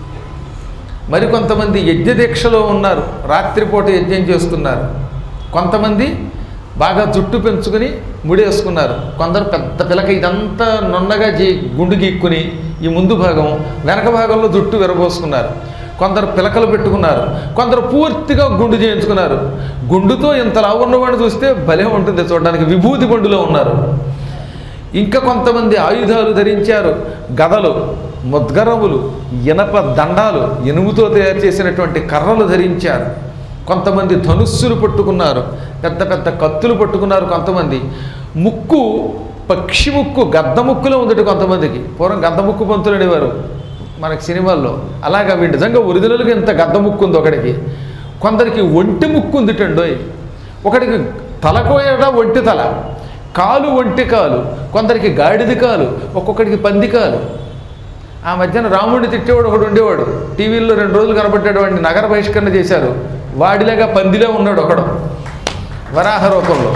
మరికొంతమంది యజ్ఞ దీక్షలో ఉన్నారు రాత్రిపూట యజ్ఞం చేస్తున్నారు కొంతమంది బాగా జుట్టు పెంచుకుని ముడేసుకున్నారు కొందరు పెద్ద పిలక ఇదంతా నున్నగా జీ గుండు గీక్కుని ఈ ముందు భాగం వెనక భాగంలో జుట్టు విరబోసుకున్నారు కొందరు పిలకలు పెట్టుకున్నారు కొందరు పూర్తిగా గుండు చేయించుకున్నారు గుండుతో ఇంత లావు ఉన్నవాడిని చూస్తే భలే ఉంటుంది చూడడానికి విభూతి బండులో ఉన్నారు ఇంకా కొంతమంది ఆయుధాలు ధరించారు గదలు ముద్గరములు ఇనప దండాలు ఇనుముతో తయారు చేసినటువంటి కర్రలు ధరించారు కొంతమంది ధనుస్సులు పట్టుకున్నారు పెద్ద పెద్ద కత్తులు పట్టుకున్నారు కొంతమంది ముక్కు పక్షి ముక్కు గద్ద ముక్కులో ఉందట కొంతమందికి పూర్వం గద్ద ముక్కు పంతులు అనేవారు మనకి సినిమాల్లో అలాగా వీడి నిజంగా ఒరిజినల్గా ఇంత గద్ద ముక్కు ఉంది ఒకడికి కొందరికి ఒంటి ముక్కు ఉందిటండోయ్ ఒకడికి తలకోయడ ఒంటి తల కాలు ఒంటి కాలు కొందరికి గాడిద కాలు ఒక్కొక్కడికి పంది కాలు ఆ మధ్యన రాముడిని తిట్టేవాడు ఒకడు ఉండేవాడు టీవీల్లో రెండు రోజులు కనబడ్డాడు వాడిని నగర బహిష్కరణ చేశారు వాడిలాగా పందిలో ఉన్నాడు ఒకడు వరాహ రూపంలో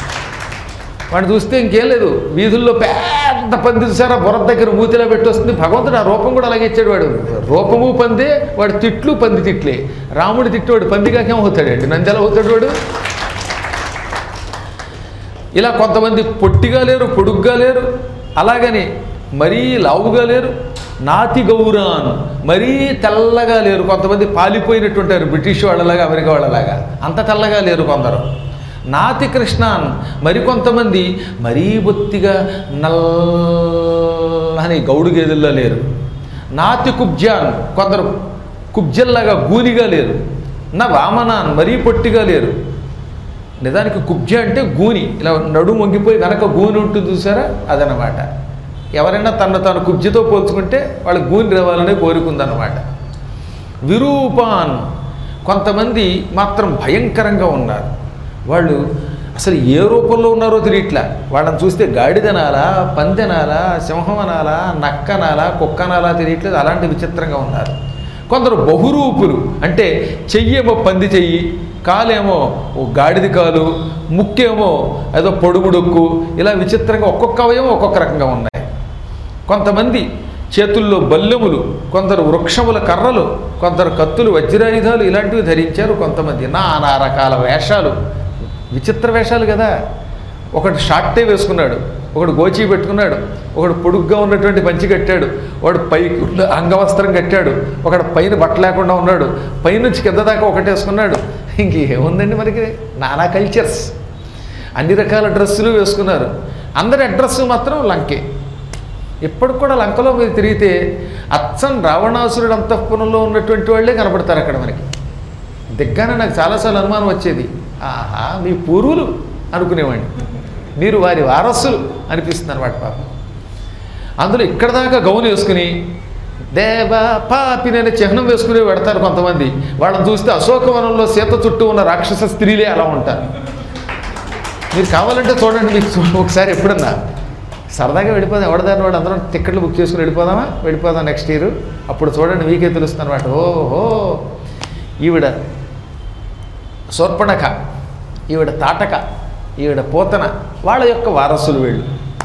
వాడిని చూస్తే ఇంకేం లేదు వీధుల్లో పెద్ద పంది చూసారా బుర్ర దగ్గర మూతిలో పెట్టి వస్తుంది భగవంతుడు ఆ రూపం కూడా అలాగే ఇచ్చాడు వాడు రూపము పందే వాడు తిట్లు పంది తిట్లే రాముడి తిట్టేవాడు పందిగాకేం అవుతాడండి నంది ఎలా అవుతాడు వాడు ఇలా కొంతమంది పొట్టిగా లేరు పొడుగ్గా లేరు అలాగని మరీ లావుగా లేరు నాతి గౌరాన్ మరీ తెల్లగా లేరు కొంతమంది పాలిపోయినట్టుంటారు బ్రిటిష్ వాళ్ళలాగా అమెరికా వాళ్ళలాగా అంత తెల్లగా లేరు కొందరు నాతి కృష్ణాన్ మరికొంతమంది మరీ బొత్తిగా నల్లని గౌడు గేదెల్లో లేరు నాతి కుబ్జాన్ కొందరు కుబ్జల్లాగా గూనిగా లేరు నా వామనాన్ మరీ పొట్టిగా లేరు నిజానికి కుబ్జ అంటే గూని ఇలా నడుము వంగిపోయి వెనక గూని ఉంటుంది చూసారా అదనమాట ఎవరైనా తను తాను కుబ్జితో పోల్చుకుంటే వాళ్ళకి గూని రావాలనే కోరుకుందనమాట విరూపాన్ కొంతమంది మాత్రం భయంకరంగా ఉన్నారు వాళ్ళు అసలు ఏ రూపంలో ఉన్నారో తెలియట్లా వాళ్ళని చూస్తే గాడిదనాలా పందెనాలా సింహం అనాలా నక్కనాలా కుక్కనాలా తెలియట్లేదు అలాంటి విచిత్రంగా ఉన్నారు కొందరు బహురూపులు అంటే చెయ్యేమో పంది చెయ్యి కాలేమో ఓ గాడిది కాలు ముక్కేమో ఏదో పొడుగుడొక్కు ఇలా విచిత్రంగా ఒక్కొక్క అవయవం ఒక్కొక్క రకంగా ఉన్నాయి కొంతమంది చేతుల్లో బల్లెములు కొందరు వృక్షముల కర్రలు కొందరు కత్తులు వజ్రాయుధాలు ఇలాంటివి ధరించారు కొంతమంది నానా రకాల వేషాలు విచిత్ర వేషాలు కదా ఒకడు షార్టే వేసుకున్నాడు ఒకడు గోచి పెట్టుకున్నాడు ఒకడు పొడుగ్గా ఉన్నటువంటి పంచి కట్టాడు వాడు పై అంగవస్త్రం కట్టాడు ఒకడు పైన బట్ట లేకుండా ఉన్నాడు పైనుంచి కింద దాకా ఒకటి వేసుకున్నాడు ఇంకేముందండి మనకి నానా కల్చర్స్ అన్ని రకాల డ్రెస్సులు వేసుకున్నారు అందరి అడ్రస్ మాత్రం లంకే ఇప్పటికి కూడా లంకలో మీరు తిరిగితే అచ్చం రావణాసురుడు అంతఃపురంలో ఉన్నటువంటి వాళ్ళే కనపడతారు అక్కడ మనకి దిగ్గానే నాకు చాలాసార్లు అనుమానం వచ్చేది ఆహా మీ పూర్వులు అనుకునేవాడిని మీరు వారి వారసులు అనిపిస్తుంది అనమాట పాపం అందులో ఇక్కడ దాకా గౌను వేసుకుని దేవ పాపి నేను చిహ్నం వేసుకుని పెడతారు కొంతమంది వాళ్ళని చూస్తే అశోకవనంలో సీత చుట్టూ ఉన్న రాక్షస స్త్రీలే అలా ఉంటారు మీరు కావాలంటే చూడండి మీకు చూ- ఒకసారి ఎప్పుడన్నా సరదాగా వెళ్ళిపోదాం ఎవడదాని వాడు అందరం టికెట్లు బుక్ చేసుకుని వెళ్ళిపోదామా వెళ్ళిపోదాం నెక్స్ట్ ఇయర్ అప్పుడు చూడండి మీకే తెలుస్తుంది అనమాట ఓహో ఈవిడ శూర్పణఖ ఈవిడ తాటక ఈవిడ పోతన వాళ్ళ యొక్క వారసులు వీళ్ళు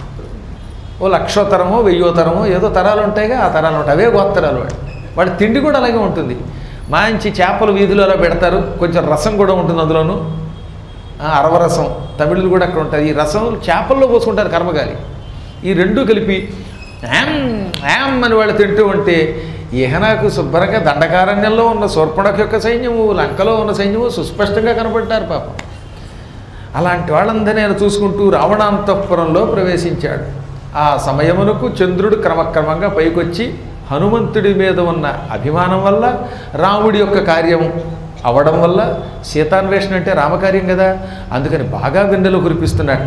ఓ లక్షో తరమో వెయ్యో తరమో ఏదో తరాలు ఉంటాయిగా ఆ తరాలు ఉంటాయి అవే గోత్తరాలు వాడు వాడి తిండి కూడా అలాగే ఉంటుంది మంచి చేపలు వీధిలో అలా పెడతారు కొంచెం రసం కూడా ఉంటుంది అందులోను ఆ, అరవరసం తమిళులు కూడా అక్కడ ఉంటుంది ఈ రసం చేపల్లో పోసుకుంటారు కర్మగాలి ఈ రెండు కలిపి యామ్ యామ్ అని వాళ్ళు తింటూ ఉంటే ఇహనాకు శుభ్రంగా దండకారణ్యంలో ఉన్న శూర్పణకు యొక్క సైన్యము లంకలో ఉన్న సైన్యము సుస్పష్టంగా కనపడ్డారు పాపం అలాంటి వాళ్ళందరినీ ఆయన చూసుకుంటూ రావణాంతఃపురంలో ప్రవేశించాడు ఆ సమయమునకు చంద్రుడు క్రమక్రమంగా పైకొచ్చి హనుమంతుడి మీద ఉన్న అభిమానం వల్ల రాముడి యొక్క కార్యం అవడం వల్ల సీతాన్వేషణ అంటే రామకార్యం కదా అందుకని బాగా వెన్నెలు కురిపిస్తున్నట్ట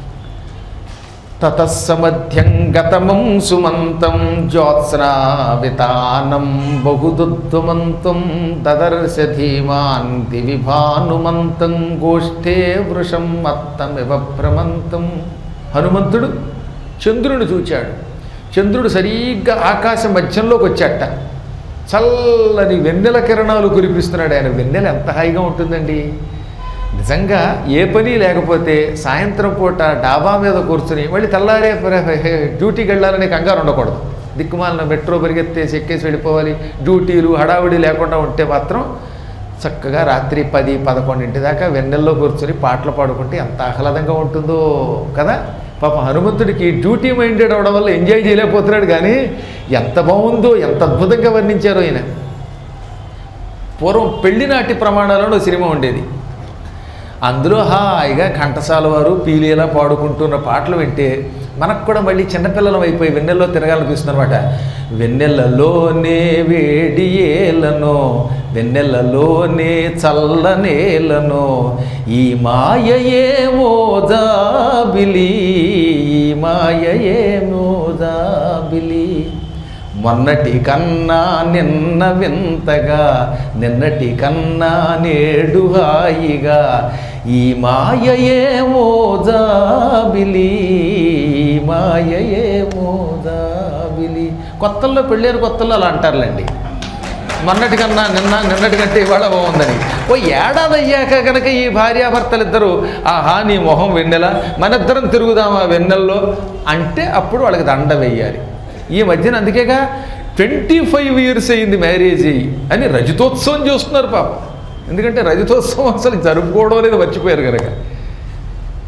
తతస్సమధ్యం గతమం సుమంతం జ్యోత్స్నావితానం బహుదుద్దుమంతం దదర్శ ధీమాన్ దివి భానుమంతం గోష్ఠే వృషం మత్తమివ భ్రమంతం హనుమంతుడు చంద్రుని చూచాడు చంద్రుడు సరిగ్గా ఆకాశ మధ్యంలోకి వచ్చాట చల్లని వెన్నెల కిరణాలు కురిపిస్తున్నాడు ఆయన వెన్నెల ఎంత హాయిగా ఉంటుందండి నిజంగా ఏ పని లేకపోతే సాయంత్రం పూట డాబా మీద కూర్చుని మళ్ళీ తెల్లారే ప్ర- డ్యూటీకి వెళ్ళాలని కంగారు ఉండకూడదు దిక్కుమాలిన మెట్రో పరిగెత్తేసి ఎక్కేసి వెళ్ళిపోవాలి డ్యూటీలు హడావిడి లేకుండా ఉంటే మాత్రం చక్కగా రాత్రి పది పదకొండింటి దాకా వెన్నెల్లో కూర్చొని పాటలు పాడుకుంటే ఎంత ఆహ్లాదంగా ఉంటుందో కదా పాప హనుమంతుడికి డ్యూటీ మైండెడ్ అవడం వల్ల ఎంజాయ్ చేయలేకపోతున్నాడు కానీ ఎంత బాగుందో ఎంత అద్భుతంగా వర్ణించారో ఈయన పూర్వం పెళ్లినాటి ప్రమాణాలను ఓ సినిమా ఉండేది అందులో హాయిగా ఘంటసాల వారు పీలీలా పాడుకుంటున్న పాటలు వింటే మనకు కూడా మళ్ళీ చిన్నపిల్లలం అయిపోయి వెన్నెల్లో తిరగాలనిపిస్తుంది అనమాట వెన్నెలలోనే వేడి ఏలను వెన్నెలలోనే చల్లనేలను ఈ మాయయేమో జాబిలి ఈ మాయయేమో జాబిలి మొన్నటి కన్నా నిన్న వింతగా నిన్నటి కన్నా నేడు హాయిగా ఈ మాయయేమో జాబిలి ఈ మాయయేమో జాబిలి కొత్తల్లో పెళ్ళారు కొత్తల్లో అలా అంటారులేండి మొన్నటి కన్నా నిన్న నిన్నటి కంటే ఇవాళ బాగుందని ఓ ఏడాది అయ్యాక కనుక ఈ భార్యాభర్తలు ఇద్దరు ఆహా నీ మొహం వెన్నెల మనిద్దరం తిరుగుదామా వెన్నెల్లో అంటే అప్పుడు వాళ్ళకి దండ వెయ్యాలి ఈ మధ్యన అందుకేగా ట్వంటీ ఫైవ్ ఇయర్స్ అయింది మ్యారేజ్ అయ్యి అని రజతోత్సవం చేస్తున్నారు పాప ఎందుకంటే రజతోత్సవం అసలు జరుపుకోవడం అనేది మర్చిపోయారు కనుక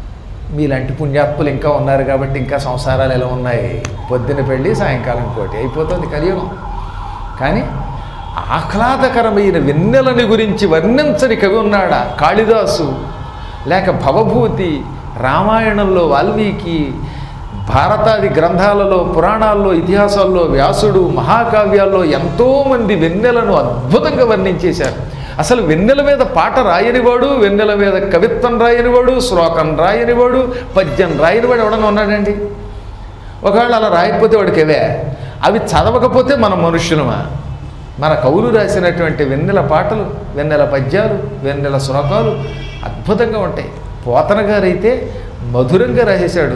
మీలాంటి పుణ్యాత్ములు ఇంకా ఉన్నారు కాబట్టి ఇంకా సంసారాలు ఎలా ఉన్నాయి పొద్దున పెళ్ళి సాయంకాలం కోటి అయిపోతుంది కలియుగం కానీ ఆహ్లాదకరమైన వెన్నెలని గురించి వర్ణించని కవి ఉన్నాడా కాళిదాసు లేక భవభూతి రామాయణంలో వాల్మీకి భారతాది గ్రంథాలలో పురాణాల్లో ఇతిహాసాల్లో వ్యాసుడు మహాకావ్యాల్లో ఎంతోమంది వెన్నెలను అద్భుతంగా వర్ణించేశారు అసలు వెన్నెల మీద పాట రాయనివాడు వెన్నెల మీద కవిత్వం రాయనివాడు శ్లోకం రాయనివాడు పద్యం రాయనివాడు ఎవడన్నా ఉన్నాడండి ఒకవేళ అలా రాయకపోతే వాడికి అవే అవి చదవకపోతే మనం మనుష్యులమా మన కవులు రాసినటువంటి వెన్నెల పాటలు వెన్నెల పద్యాలు వెన్నెల శ్లోకాలు అద్భుతంగా ఉంటాయి పోతన గారైతే మధురంగా రాసేశాడు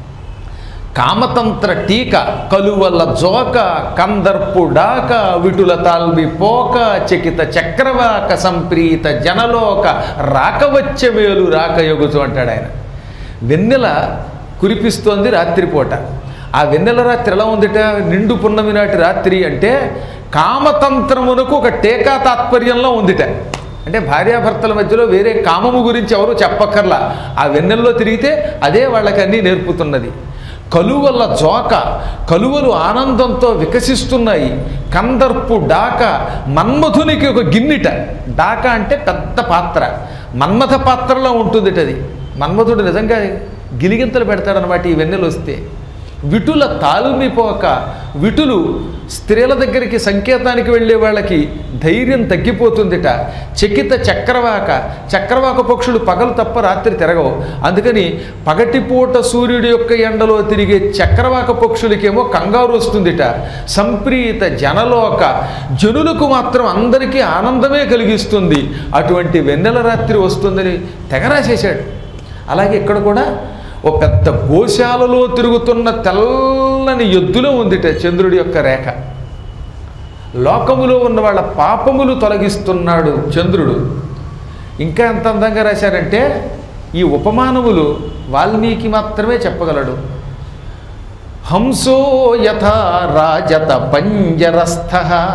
కామతంత్ర టీక కలువల జోక కందర్పు డాక విటుల తాల్వి పోక చకిత చక్రవాక సంప్రీత జనలోక రాకవచ్చ మేలు రాక యొగుచు అంటాడు ఆయన వెన్నెల కురిపిస్తోంది రాత్రిపూట ఆ వెన్నెల రాత్రి ఎలా ఉందిట నిండు పున్నమి నాటి రాత్రి అంటే కామతంత్రమునకు ఒక టీకా తాత్పర్యంలో ఉందిట అంటే భార్యాభర్తల మధ్యలో వేరే కామము గురించి ఎవరు చెప్పక్కర్లా ఆ వెన్నెల్లో తిరిగితే అదే వాళ్ళకి అన్నీ నేర్పుతున్నది కలువల జోక కలువలు ఆనందంతో వికసిస్తున్నాయి కందర్పు డాక మన్మధునికి ఒక గిన్నెట డాక అంటే పెద్ద పాత్ర మన్మథ పాత్రలో ఉంటుంది అది మన్మధుడు నిజంగా గిలిగింతలు పెడతాడనమాట ఈ వెన్నెలు వస్తే విటుల తాలుమిపోక విటులు స్త్రీల దగ్గరికి సంకేతానికి వెళ్ళే వాళ్ళకి ధైర్యం తగ్గిపోతుందిట చకిత చక్రవాక చక్రవాక పక్షులు పగలు తప్ప రాత్రి తిరగవు అందుకని పగటిపూట సూర్యుడి యొక్క ఎండలో తిరిగే చక్రవాక పక్షులకేమో కంగారు వస్తుందిట సంప్రీత జనలోక జనులకు మాత్రం అందరికీ ఆనందమే కలిగిస్తుంది అటువంటి వెన్నెల రాత్రి వస్తుందని తెగరాసేశాడు అలాగే ఇక్కడ కూడా ఓ పెద్ద గోశాలలో తిరుగుతున్న తెల్లని ఎద్దులో ఉందిట చంద్రుడి యొక్క రేఖ లోకములో ఉన్న వాళ్ళ పాపములు తొలగిస్తున్నాడు చంద్రుడు ఇంకా ఎంత అందంగా రాశారంటే ఈ ఉపమానములు వాల్మీకి మాత్రమే చెప్పగలడు హంసో యథా రాజత పంజరస్థ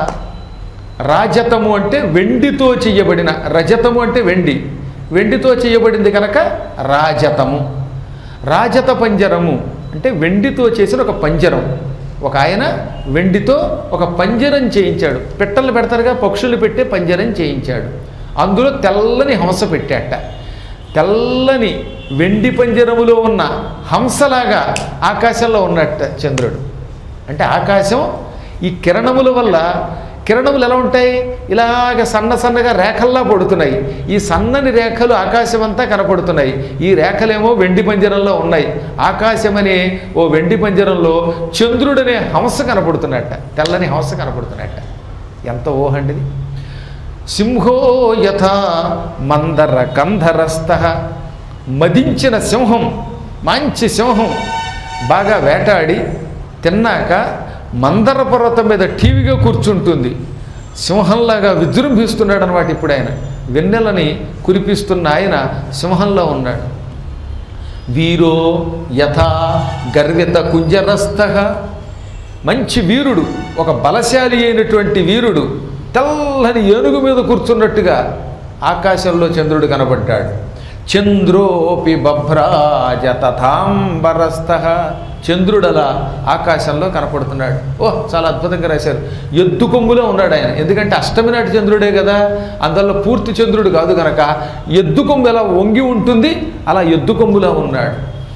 రాజతము అంటే వెండితో చేయబడిన రజతము అంటే వెండి వెండితో చేయబడింది కనుక రాజతము రాజత పంజరము అంటే వెండితో చేసిన ఒక పంజరం ఒక ఆయన వెండితో ఒక పంజరం చేయించాడు పెట్టలు పెడతారుగా పక్షులు పెట్టే పంజరం చేయించాడు అందులో తెల్లని హంస పెట్టాట తెల్లని వెండి పంజరములో ఉన్న హంసలాగా ఆకాశంలో ఉన్నట్ట చంద్రుడు అంటే ఆకాశం ఈ కిరణముల వల్ల కిరణములు ఎలా ఉంటాయి ఇలాగ సన్న సన్నగా రేఖల్లా పడుతున్నాయి ఈ సన్నని రేఖలు ఆకాశం అంతా కనపడుతున్నాయి ఈ రేఖలేమో వెండి పంజరంలో ఉన్నాయి ఆకాశం అనే ఓ వెండి పంజరంలో చంద్రుడనే హంస కనపడుతున్నట్ట తెల్లని హంస కనపడుతున్నట్ట ఎంత ఊహండిది సింహో యథా మందర కంధరస్థ మదించిన సింహం మంచి సింహం బాగా వేటాడి తిన్నాక మందర పర్వతం మీద టీవీగా కూర్చుంటుంది సింహంలాగా విజృంభిస్తున్నాడు అనమాట ఇప్పుడు ఆయన వెన్నెలని కురిపిస్తున్న ఆయన సింహంలో ఉన్నాడు వీరో యథా గర్విత కుంజరస్థ మంచి వీరుడు ఒక బలశాలి అయినటువంటి వీరుడు తెల్లని ఏనుగు మీద కూర్చున్నట్టుగా ఆకాశంలో చంద్రుడు కనబడ్డాడు చంద్రోపి బభ్రాజ తథాంబరస్థ చంద్రుడలా ఆకాశంలో కనపడుతున్నాడు ఓ చాలా అద్భుతంగా రాశారు ఎద్దు కొమ్ములో ఉన్నాడు ఆయన ఎందుకంటే అష్టమి నాటి చంద్రుడే కదా అందువల్ల పూర్తి చంద్రుడు కాదు కనుక ఎద్దు కొమ్ము ఎలా వంగి ఉంటుంది అలా ఎద్దు కొమ్ములా ఉన్నాడు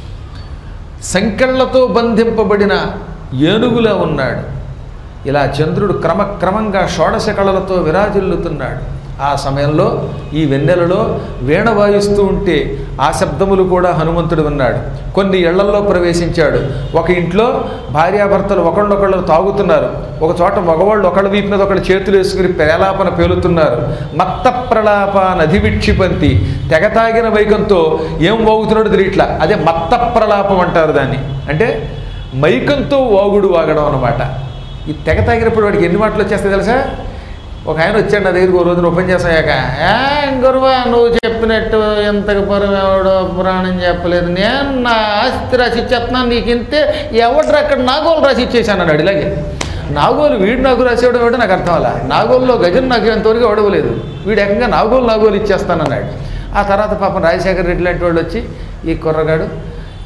సంకెళ్లతో బంధింపబడిన ఏనుగులా ఉన్నాడు ఇలా చంద్రుడు క్రమక్రమంగా షోడశ కళలతో విరాజిల్లుతున్నాడు ఆ సమయంలో ఈ వెన్నెలలో వీణ వాయిస్తూ ఉంటే ఆ శబ్దములు కూడా హనుమంతుడు విన్నాడు కొన్ని ఇళ్లల్లో ప్రవేశించాడు ఒక ఇంట్లో భార్యాభర్తలు ఒకళ్ళొకళ్ళు తాగుతున్నారు ఒక చోట మగవాళ్ళు ఒకళ్ళ వీపు మీద ఒకళ్ళు చేతులు వేసుకుని ప్రేలాపన పేలుతున్నారు మత్త ప్రలాప నది విక్షిపంతి తెగ తాగిన వైకంతో ఏం వాగుతున్నాడు తెలియట్లా అదే మత్త ప్రలాపం అంటారు దాన్ని అంటే మైకంతో వాగుడు వాగడం అనమాట ఈ తెగ తాగినప్పుడు వాడికి ఎన్ని మాటలు వచ్చేస్తాయి తెలుసా ఒక ఆయన వచ్చాడు నా దగ్గరికి ఒక రోజున ఓపెన్ చేసాక ఏ గురువా నువ్వు చెప్పినట్టు ఎంతకు పొరవాడో పురాణం చెప్పలేదు నేను నా ఆస్తి రాసి ఇచ్చేస్తున్నాను నీకు ఇంతే ఎవడ్రా అక్కడ నాగోలు రాసి ఇచ్చేసాను అన్నాడు ఇలాగే నాగోలు వీడు నాకు రాసేవడం ఏమిటో నాకు అర్థం అలా నాగోల్లో గజన్ నాకు ఎంతవరకు ఇవ్వలేదు వీడు ఏకంగా నాగోలు నాగోలు ఇచ్చేస్తానన్నాడు ఆ తర్వాత పాపం రాజశేఖర రెడ్డి లాంటి వాళ్ళు వచ్చి ఈ కుర్రగాడు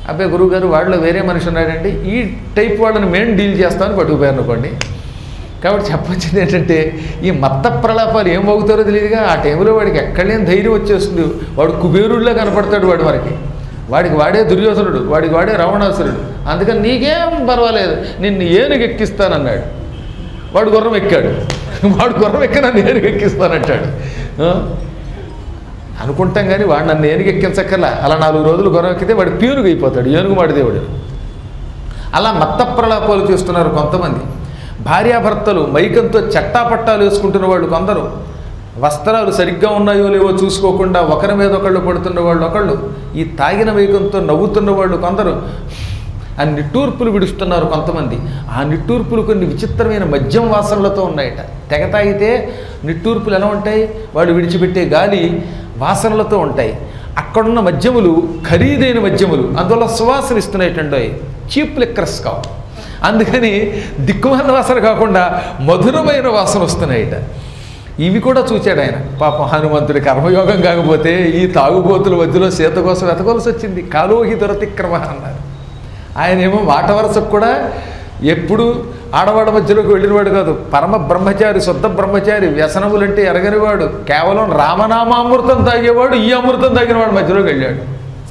అబ్బాయి గురువు గారు వాళ్ళలో వేరే మనిషి ఉన్నాడండి ఈ టైప్ వాళ్ళని మేము డీల్ చేస్తామని పట్టుకుపోయారు అనుకోండి కాబట్టి చెప్పొచ్చింది ఏంటంటే ఈ మత్త ప్రలాపాలు ఏం అవుతారో తెలియదుగా ఆ టైంలో వాడికి ఎక్కడలేని ధైర్యం వచ్చేస్తుంది వాడు కుబేరుడిలా కనపడతాడు వాడు మనకి వాడికి వాడే దుర్యోధనుడు వాడికి వాడే రావణాసురుడు అందుకని నీకేం పర్వాలేదు నిన్ను ఏనుగు ఎక్కిస్తానన్నాడు వాడు గుర్రం ఎక్కాడు వాడు గుర్రం ఎక్కినా నేను ఎక్కిస్తానంటాడు ఆ? అనుకుంటాం కానీ వాడు నన్ను ఏనుగు ఎక్కించక్కర్లా అలా నాలుగు రోజులు గుర్రం ఎక్కితే వాడు పీనుగు అయిపోతాడు ఏనుగు మాడి దేవుడు అలా మత్త ప్రలాపాలు చేస్తున్నారు కొంతమంది భార్యాభర్తలు మైకంతో చట్టాపట్టాలు వేసుకుంటున్న వాళ్ళు కొందరు వస్త్రాలు సరిగ్గా ఉన్నాయో లేవో చూసుకోకుండా ఒకరి మీద ఒకళ్ళు పడుతున్న వాళ్ళు ఒకళ్ళు ఈ తాగిన మైకంతో నవ్వుతున్న వాళ్ళు కొందరు ఆ నిట్టూర్పులు విడుస్తున్నారు కొంతమంది ఆ నిట్టూర్పులు కొన్ని విచిత్రమైన మద్యం వాసనలతో ఉన్నాయట తెగ తాగితే నిట్టూర్పులు ఎలా ఉంటాయి వాడు విడిచిపెట్టే గాలి వాసనలతో ఉంటాయి అక్కడున్న మద్యములు ఖరీదైన మద్యములు అందువల్ల సువాసన ఇస్తున్నాయిటండో చీప్ లిక్కర్స్ కావు అందుకని దిక్కుమాల వాసన కాకుండా మధురమైన వాసన వస్తున్నాయిట ఇవి కూడా చూచాడు ఆయన పాపం హనుమంతుడి కర్మయోగం కాకపోతే ఈ తాగుబోతుల మధ్యలో సీత కోసం వెతకవలసి వచ్చింది కాలోహి దొరతిక్రమ అన్నారు ఆయన ఏమో మాట వరసకు కూడా ఎప్పుడు ఆడవాడ మధ్యలోకి వెళ్ళినవాడు కాదు పరమ బ్రహ్మచారి శుద్ధ బ్రహ్మచారి వ్యసనములంటే ఎరగనివాడు కేవలం రామనామామృతం తాగేవాడు ఈ అమృతం తాగినవాడు మధ్యలోకి వెళ్ళాడు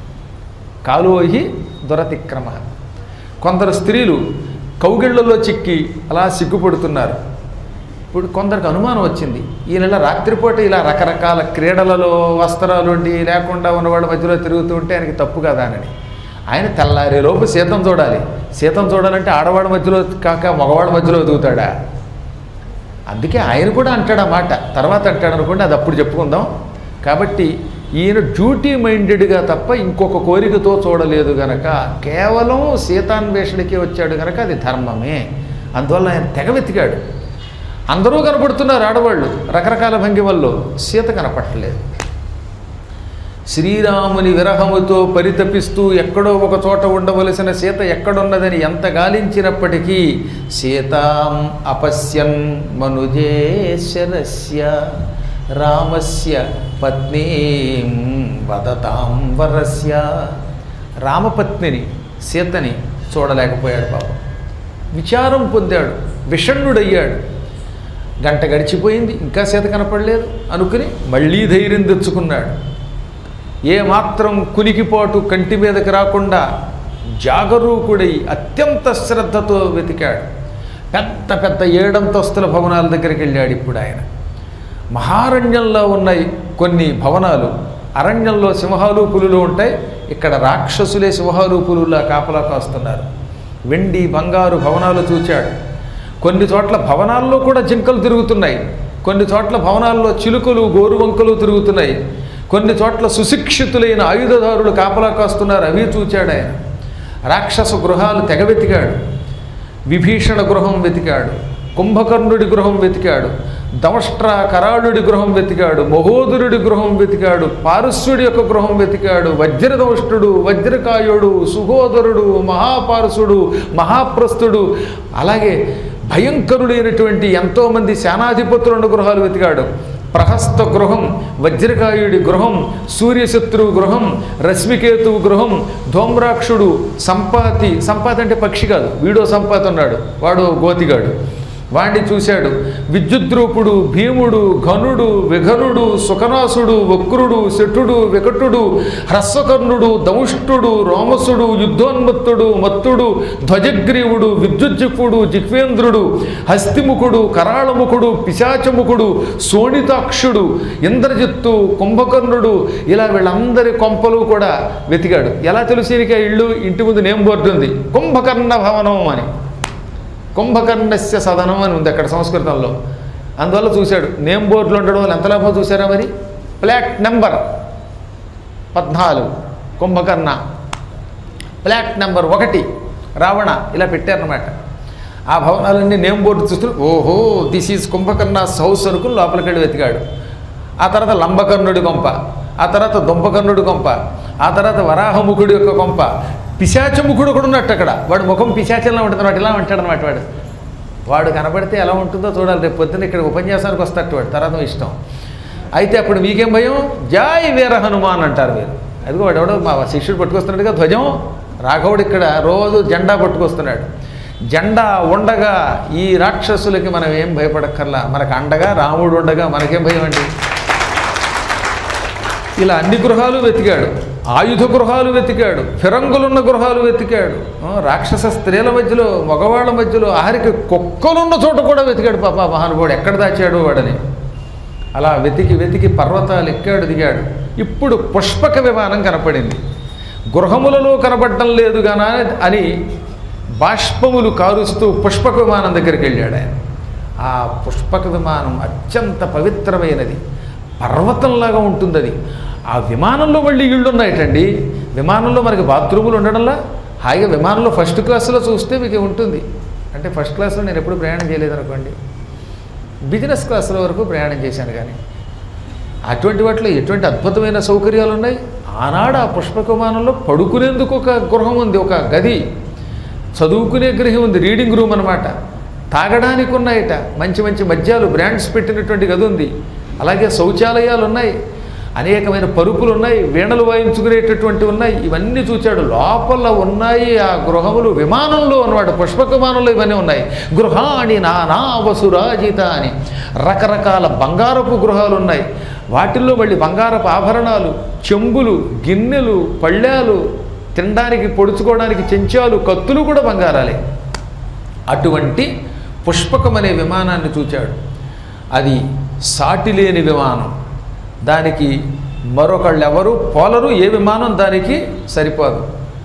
కాలోహి దురతిక్రమ కొందరు స్త్రీలు కౌగిళ్లలో చిక్కి అలా సిగ్గుపడుతున్నారు ఇప్పుడు కొందరికి అనుమానం వచ్చింది ఈ నెల రాత్రిపూట ఇలా రకరకాల క్రీడలలో వస్త్రాలు ఉండి లేకుండా ఉన్నవాళ్ళ మధ్యలో తిరుగుతూ ఉంటే ఆయనకి తప్పు కదా అని ఆయన తెల్లారే లోపు సీతం చూడాలి సీతం చూడాలంటే ఆడవాళ్ళ మధ్యలో కాక మగవాళ్ళ మధ్యలో ఎదుగుతాడా అందుకే ఆయన కూడా అంటాడు ఆ మాట తర్వాత అంటాడు అనుకోండి అది అప్పుడు చెప్పుకుందాం కాబట్టి ఈయన డ్యూటీ మైండెడ్గా తప్ప ఇంకొక కోరికతో చూడలేదు గనక కేవలం సీతాన్వేషణకి వచ్చాడు గనక అది ధర్మమే అందువల్ల ఆయన తెగ వెతికాడు అందరూ కనపడుతున్నారు ఆడవాళ్ళు రకరకాల భంగిమల్లో సీత కనపట్టలేదు శ్రీరాముని విరహముతో పరితపిస్తూ ఎక్కడో ఒక చోట ఉండవలసిన సీత ఎక్కడున్నదని ఎంత గాలించినప్పటికీ సీతాం అపశ్యన్ మనుజేశ్వరస్య రామస్య పత్నీం వదతాం వరస్య రామపత్నిని సీతని చూడలేకపోయాడు పాపం విచారం పొందాడు విషణ్ణుడయ్యాడు గంట గడిచిపోయింది ఇంకా సీత కనపడలేదు అనుకుని మళ్ళీ ధైర్యం తెచ్చుకున్నాడు ఏ మాత్రం కునికిపోటు కంటి మీదకి రాకుండా జాగరూకుడై అత్యంత శ్రద్ధతో వెతికాడు పెద్ద పెద్ద ఏడంతస్తుల భవనాల దగ్గరికి వెళ్ళాడు ఇప్పుడు ఆయన మహారణ్యంలో ఉన్నాయి కొన్ని భవనాలు అరణ్యంలో సింహాలు పులులు ఉంటాయి ఇక్కడ రాక్షసులే సింహాలు పులులా కాపలా కాస్తున్నారు వెండి బంగారు భవనాలు చూచాడు కొన్ని చోట్ల భవనాల్లో కూడా జింకలు తిరుగుతున్నాయి కొన్ని చోట్ల భవనాల్లో చిలుకలు గోరువంకలు తిరుగుతున్నాయి కొన్ని చోట్ల సుశిక్షితులైన ఆయుధదారులు కాపలా కాస్తున్నారు అవి చూచాడు ఆయన రాక్షస గృహాలు తెగ వెతికాడు విభీషణ గృహం వెతికాడు కుంభకర్ణుడి గృహం వెతికాడు దమష్ట్ర కరాళుడి గృహం వెతికాడు మహోదరుడి గృహం వెతికాడు పారుష్యుడి యొక్క గృహం వెతికాడు వజ్రదమష్టుడు వజ్రకాయుడు సుహోదరుడు మహాపారుషుడు మహాప్రస్థుడు అలాగే భయంకరుడైనటువంటి ఎంతోమంది సేనాధిపతులున్న గృహాలు వెతికాడు ప్రహస్త గృహం వజ్రకాయుడి గృహం సూర్యశత్రువు గృహం రశ్మికేతువు గృహం ధూమ్రాక్షుడు సంపాతి సంపాతి అంటే పక్షి కాదు వీడో సంపాతి ఉన్నాడు వాడు గోతిగాడు వాణ్ణి చూశాడు విద్యుద్రూపుడు భీముడు ఘనుడు విఘనుడు సుఖనాసుడు వక్రుడు శఠుడు వికటుడు హ్రస్వకర్ణుడు దౌష్టుడు రోమసుడు యుద్ధోన్మత్తుడు మత్తుడు ధ్వజగ్రీవుడు విద్యుజ్జిపుడు జిహ్వేంద్రుడు హస్తిముఖుడు కరాళముఖుడు పిశాచముఖుడు శోణితాక్షుడు ఇంద్రజిత్తు కుంభకర్ణుడు ఇలా వీళ్ళందరి కొంపలు కూడా వెతికాడు ఎలా తెలుసు ఈయనకి ఆ ఇల్లు ఇంటి ముందు నేమ్ బోర్డు ఉంది కుంభకర్ణ భవనం అని కుంభకర్ణస్య సదనం అని ఉంది అక్కడ సంస్కృతంలో అందువల్ల చూశాడు నేమ్ బోర్డులో ఉండడం వల్ల ఎంత లాభం చూసారా మరి ఫ్లాట్ నెంబర్ పద్నాలుగు కుంభకర్ణ ఫ్లాట్ నెంబర్ ఒకటి రావణ ఇలా పెట్టారనమాట ఆ భవనాలన్నీ నేమ్ బోర్డు చూస్తూ ఓహో దిస్ ఈజ్ కుంభకర్ణాస్ హౌస్ అనుకుని లోపలికి వెళ్ళి వెతికాడు ఆ తర్వాత లంబకర్ణుడి కొంప ఆ తర్వాత దుంపకర్ణుడి కొంప ఆ తర్వాత వరాహముఖుడి యొక్క కొంప పిశాచముఖుడు కూడా ఉన్నట్టు అక్కడ వాడు ముఖం పిశాచంలో ఉంటుంది వాడు ఇలా ఉంటాడు అనమాట వాడు వాడు కనబడితే ఎలా ఉంటుందో చూడాలి రేపు పొద్దున్న ఇక్కడ ఉపన్యాసానికి వస్తాడు వాడు తర్వాత మీ ఇష్టం అయితే అప్పుడు మీకేం భయం జాయ్ వీర హనుమాన్ అంటారు మీరు అదిగో వాడు ఎవడో మా శిష్యుడు పట్టుకొస్తున్నాడుగా ధ్వజం రాఘవుడు ఇక్కడ రోజు జెండా పట్టుకొస్తున్నాడు జెండా ఉండగా ఈ రాక్షసులకి మనం ఏం భయపడక్కర్లా మనకు అండగా రాముడు ఉండగా మనకేం భయం అండి ఇలా అన్ని గృహాలు వెతికాడు ఆయుధ గృహాలు వెతికాడు ఫిరంగులున్న గృహాలు వెతికాడు ఆ, రాక్షస స్త్రీల మధ్యలో మగవాళ్ళ మధ్యలో ఆఖరికి కుక్కలున్న చోట కూడా వెతికాడు పాప మహానుభావుడు ఎక్కడ దాచాడు వాడని అలా వెతికి వెతికి పర్వతాలు ఎక్కాడు దిగాడు ఇప్పుడు పుష్పక విమానం కనపడింది గృహములలో కనపడటం లేదు గాన అని బాష్పములు కారుస్తూ పుష్పక విమానం దగ్గరికి వెళ్ళాడు ఆయన ఆ పుష్పక విమానం అత్యంత పవిత్రమైనది పర్వతంలాగా ఉంటుంది అది ఆ విమానంలో మళ్ళీ ఇళ్ళు ఉన్నాయటండి విమానంలో మనకి బాత్రూములు ఉండడంలా హాయిగా విమానంలో ఫస్ట్ క్లాస్లో చూస్తే మీకు ఉంటుంది అంటే ఫస్ట్ క్లాస్లో నేను ఎప్పుడు ప్రయాణం చేయలేదనుకోండి బిజినెస్ క్లాసుల వరకు ప్రయాణం చేశాను కానీ అటువంటి వాటిలో ఎటువంటి అద్భుతమైన సౌకర్యాలు ఉన్నాయి ఆనాడు ఆ పుష్పక విమానంలో పడుకునేందుకు ఒక గృహం ఉంది ఒక గది చదువుకునే గృహం ఉంది రీడింగ్ రూమ్ అనమాట తాగడానికి ఉన్నాయట మంచి మంచి మద్యాలు బ్రాండ్స్ పెట్టినటువంటి గది ఉంది అలాగే శౌచాలయాలు ఉన్నాయి అనేకమైన పరుపులు ఉన్నాయి వీణలు వాయించుకునేటటువంటి ఉన్నాయి ఇవన్నీ చూచాడు లోపల ఉన్నాయి ఆ గృహములు విమానంలో అన్నమాట పుష్పక విమానంలో ఇవన్నీ ఉన్నాయి గృహాణి నానా వసురాజిత అని రకరకాల బంగారపు గృహాలు ఉన్నాయి వాటిల్లో మళ్ళీ బంగారపు ఆభరణాలు చెంబులు గిన్నెలు పళ్ళాలు తినడానికి పొడుచుకోవడానికి చెంచాలు కత్తులు కూడా బంగారాలే అటువంటి పుష్పకం అనే విమానాన్ని చూచాడు అది సాటి లేని విమానం దానికి మరొకళ్ళు ఎవరు పోలరు ఏ విమానం దానికి సరిపోదు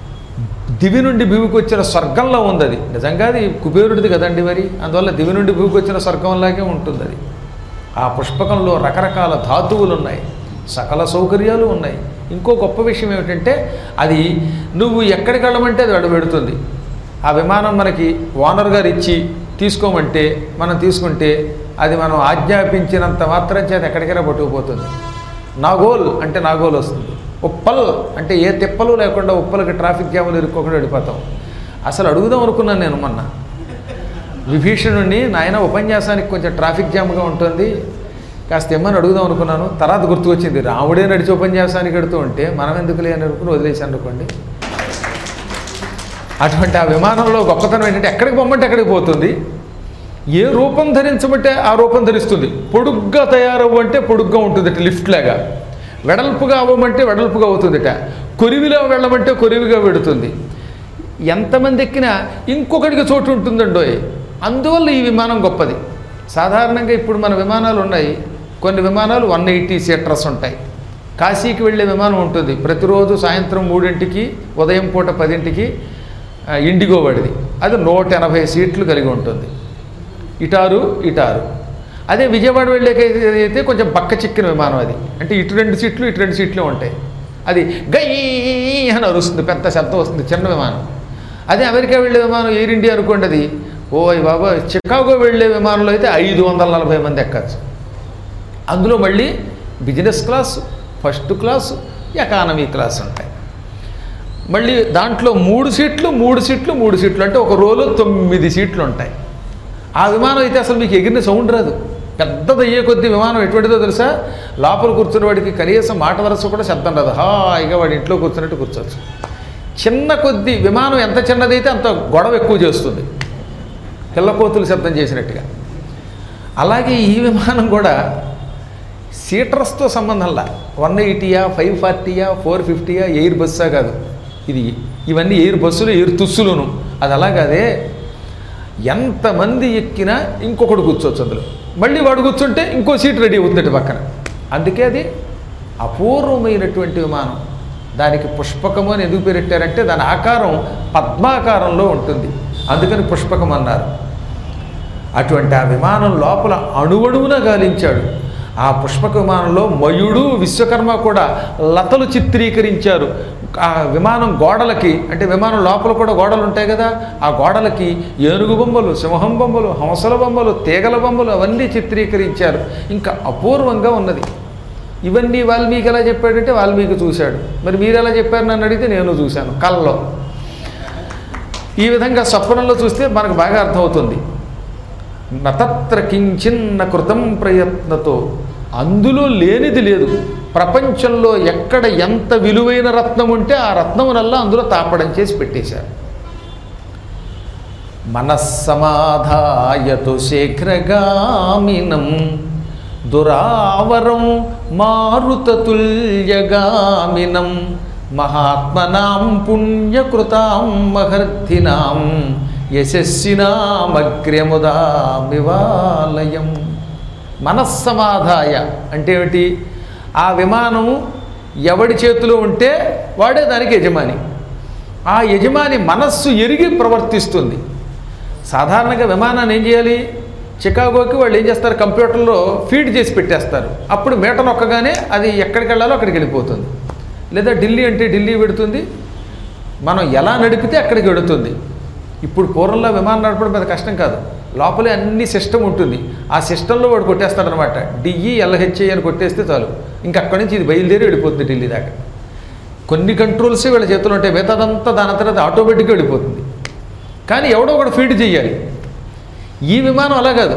దివి నుండి భూమికి వచ్చిన స్వర్గంలో ఉంది అది నిజంగా అది కుబేరుడిది కదండి మరి అందువల్ల దివి నుండి భూమికి వచ్చిన స్వర్గంలాగే ఉంటుంది అది ఆ పుష్పకంలో రకరకాల ధాతువులు ఉన్నాయి సకల సౌకర్యాలు ఉన్నాయి ఇంకో గొప్ప విషయం ఏమిటంటే అది నువ్వు ఎక్కడికి వెళ్ళమంటే అది అడబెడుతుంది ఆ విమానం మనకి ఓనర్ గారు ఇచ్చి తీసుకోమంటే మనం తీసుకుంటే అది మనం ఆజ్ఞాపించినంత మాత్రం చేత ఎక్కడికైనా పట్టుకుపోతుంది నాగోల్ అంటే నాగోల్ వస్తుంది ఉప్పల్ అంటే ఏ తిప్పలు లేకుండా ఉప్పలకి ట్రాఫిక్ జాములు ఇరుక్కోకుండా వెళ్ళిపోతాం అసలు అడుగుదాం అనుకున్నాను నేను మొన్న విభీషణుడిని నాయన ఉపన్యాసానికి కొంచెం ట్రాఫిక్ జామ్గా ఉంటుంది కాస్త ఎమ్మని అడుగుదాం అనుకున్నాను తర్వాత గుర్తుకొచ్చింది రాముడే నడిచి ఉపన్యాసానికి ఎడుతూ ఉంటే మనం ఎందుకు లేని అనుకుని వదిలేసాను అనుకోండి అటువంటి ఆ విమానంలో గొప్పతనం ఏంటంటే ఎక్కడికి పొమ్మంటే ఎక్కడికి పోతుంది ఏ రూపం ధరించమంటే ఆ రూపం ధరిస్తుంది పొడుగ్గా తయారవ్వంటే పొడుగ్గా ఉంటుందట లిఫ్ట్ లాగా వెడల్పుగా అవ్వమంటే వెడల్పుగా అవుతుందట కొరివిలో వెళ్ళమంటే కొరివిగా పెడుతుంది ఎంతమంది ఎక్కినా ఇంకొకటికి చోటు ఉంటుందండోయ్ అందువల్ల ఈ విమానం గొప్పది సాధారణంగా ఇప్పుడు మన విమానాలు ఉన్నాయి కొన్ని విమానాలు వన్ ఎయిటీ సీటర్స్ ఉంటాయి కాశీకి వెళ్ళే విమానం ఉంటుంది ప్రతిరోజు సాయంత్రం మూడింటికి ఉదయం పూట పదింటికి ఆ, ఇండిగో వాడిది అది నూట ఎనభై సీట్లు కలిగి ఉంటుంది ఇటారు ఇటారు అదే విజయవాడ వెళ్ళేకైతే అయితే కొంచెం బక్క చిక్కిన విమానం అది అంటే ఇటు రెండు సీట్లు ఇటు రెండు సీట్లు ఉంటాయి అది గై అని అరుస్తుంది పెద్ద శబ్దం వస్తుంది చిన్న విమానం అదే అమెరికా వెళ్ళే విమానం ఎయిర్ ఇండియా అనుకోండి అది ఓయ్ బాబా చికాగో వెళ్ళే విమానంలో అయితే ఐదు వందల నలభై మంది ఎక్కచ్చు అందులో మళ్ళీ business class first class economy class ఉంటాయి మళ్ళీ దాంట్లో మూడు సీట్లు మూడు సీట్లు మూడు సీట్లు అంటే ఒక రోలో తొమ్మిది సీట్లు ఉంటాయి ఆ విమానం అయితే అసలు మీకు ఎగిరిన సౌండ్ రాదు పెద్దది అయ్యే కొద్ది విమానం ఎటువంటిదో తెలుసా లోపల కూర్చున్న వాడికి కనీసం మాట వరస కూడా శబ్దం రాదు హాయిగా వాడి ఇంట్లో కూర్చున్నట్టు కూర్చోవచ్చు చిన్న కొద్ది విమానం ఎంత చిన్నదైతే అంత గొడవ ఎక్కువ చేస్తుంది పిల్లకోతులు శబ్దం చేసినట్టుగా అలాగే ఈ విమానం కూడా సీటర్స్తో సంబంధంలా వన్ ఎయిటీయా ఫైవ్ ఫార్టీయా ఫోర్ ఫిఫ్టీయా ఎయిర్ బస్సా కాదు ఇది ఇవన్నీ ఎయిర్ బస్సులు ఎయిర్ తుస్సులును అది అలా కాదే ఎంతమంది ఎక్కినా ఇంకొకడు కూర్చోవచ్చు అందులో మళ్ళీ వాడు కూర్చుంటే ఇంకో సీట్ రెడీ అవుతుంది పక్కన అందుకే అది అపూర్వమైనటువంటి విమానం దానికి పుష్పకము అని ఎందుకు పేరెట్టారంటే దాని ఆకారం పద్మాకారంలో ఉంటుంది అందుకని పుష్పకం అన్నారు అటువంటి ఆ విమానం లోపల అణువణువున గాలించాడు ఆ పుష్పక విమానంలో మయుడు విశ్వకర్మ కూడా లతలు చిత్రీకరించారు ఆ విమానం గోడలకి అంటే విమానం లోపల కూడా గోడలు ఉంటాయి కదా ఆ గోడలకి ఏనుగు బొమ్మలు సింహం బొమ్మలు హంసల బొమ్మలు తీగల బొమ్మలు అవన్నీ చిత్రీకరించారు ఇంకా అపూర్వంగా ఉన్నది ఇవన్నీ వాల్మీకి ఎలా చెప్పాడంటే వాల్మీకి చూశాడు మరి మీరు ఎలా చెప్పారు నన్ను అడిగితే నేను చూశాను కళ్ళలో ఈ విధంగా స్వప్నంలో చూస్తే మనకు బాగా అర్థమవుతుంది నతత్ర కించిన్న కృతం ప్రయత్నతో అందులో లేనిది లేదు ప్రపంచంలో ఎక్కడ ఎంత విలువైన రత్నం ఉంటే ఆ రత్నమునల్లా అందులో తాపడం చేసి పెట్టేశారు మనస్సమాధాయతు శీఘ్రగామినం దురావరం మారుతతుల్యగామినం మహాత్మనాం పుణ్యకృతాం మహర్ధినాం యశస్వినామగ్ర్యముదామివాలయం మనస్సమాధాయ అంటే ఏమిటి ఆ విమానము ఎవడి చేతిలో ఉంటే వాడే దానికి యజమాని ఆ యజమాని మనస్సు ఎరిగి ప్రవర్తిస్తుంది సాధారణంగా విమానాన్ని ఏం చేయాలి చికాగోకి వాళ్ళు ఏం చేస్తారు కంప్యూటర్లో ఫీడ్ చేసి పెట్టేస్తారు అప్పుడు మీట నొక్కగానే అది ఎక్కడికి వెళ్ళాలో అక్కడికి వెళ్ళిపోతుంది లేదా ఢిల్లీ అంటే ఢిల్లీ పెడుతుంది మనం ఎలా నడిపితే అక్కడికి వెడుతుంది ఇప్పుడు పూర్వంలో విమానం నడపడం పెద్ద కష్టం కాదు లోపలే అన్ని సిస్టమ్ ఉంటుంది ఆ సిస్టంలో వాడు కొట్టేస్తాడనమాట డిఈ ఎల్హెచ్ఐ అని కొట్టేస్తే చాలు ఇంకా అక్కడి నుంచి ఇది బయలుదేరి వెళ్ళిపోతుంది ఢిల్లీ దాకా కొన్ని కంట్రోల్సే వీళ్ళ చేతులు ఉంటాయి మిగతాదంతా దాని తర్వాత ఆటోమేటిక్గా వెళ్ళిపోతుంది కానీ ఎవడో ఒకడు ఫీడ్ చేయాలి ఈ విమానం అలా కాదు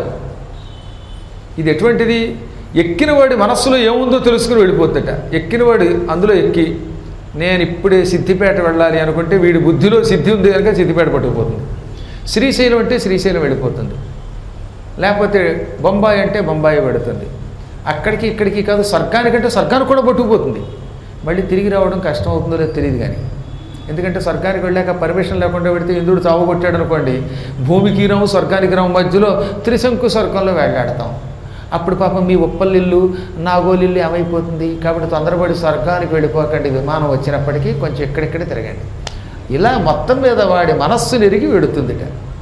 ఇది ఎటువంటిది ఎక్కినవాడి మనస్సులో ఏముందో తెలుసుకుని వెళ్ళిపోతుందట ఎక్కినవాడు అందులో ఎక్కి నేను ఇప్పుడే సిద్దిపేట వెళ్ళాలి అనుకుంటే వీడి బుద్ధిలో సిద్ధి ఉంది కనుక సిద్దిపేట పట్టుకుపోతుంది శ్రీశైలం అంటే శ్రీశైలం వెళ్ళిపోతుంది లేకపోతే బొంబాయి అంటే బొంబాయి పెడుతుంది అక్కడికి ఇక్కడికి కాదు స్వర్గానికంటే స్వర్గానికి కూడా పట్టుకుపోతుంది మళ్ళీ తిరిగి రావడం కష్టం అవుతుందో లేదో తెలియదు కానీ ఎందుకంటే స్వర్గానికి వెళ్ళాక పర్మిషన్ లేకుండా పెడితే ఇంద్రుడు చావగొట్టాడు అనుకోండి భూమికి రాము స్వర్గానికి రాము మధ్యలో త్రిశంకు స్వర్గంలో వెళ్ళాడతాం అప్పుడు పాపం మీ ఉప్పల్లిల్లు నాగోలిల్లు ఏమైపోతుంది కాబట్టి తొందరపడి స్వర్గానికి వెళ్ళిపోకండి విమానం వచ్చినప్పటికీ కొంచెం ఎక్కడెక్కడ తిరగండి ఇలా మొత్తం మీద వాడి మనస్సు నెరిగి వెడుతుందిట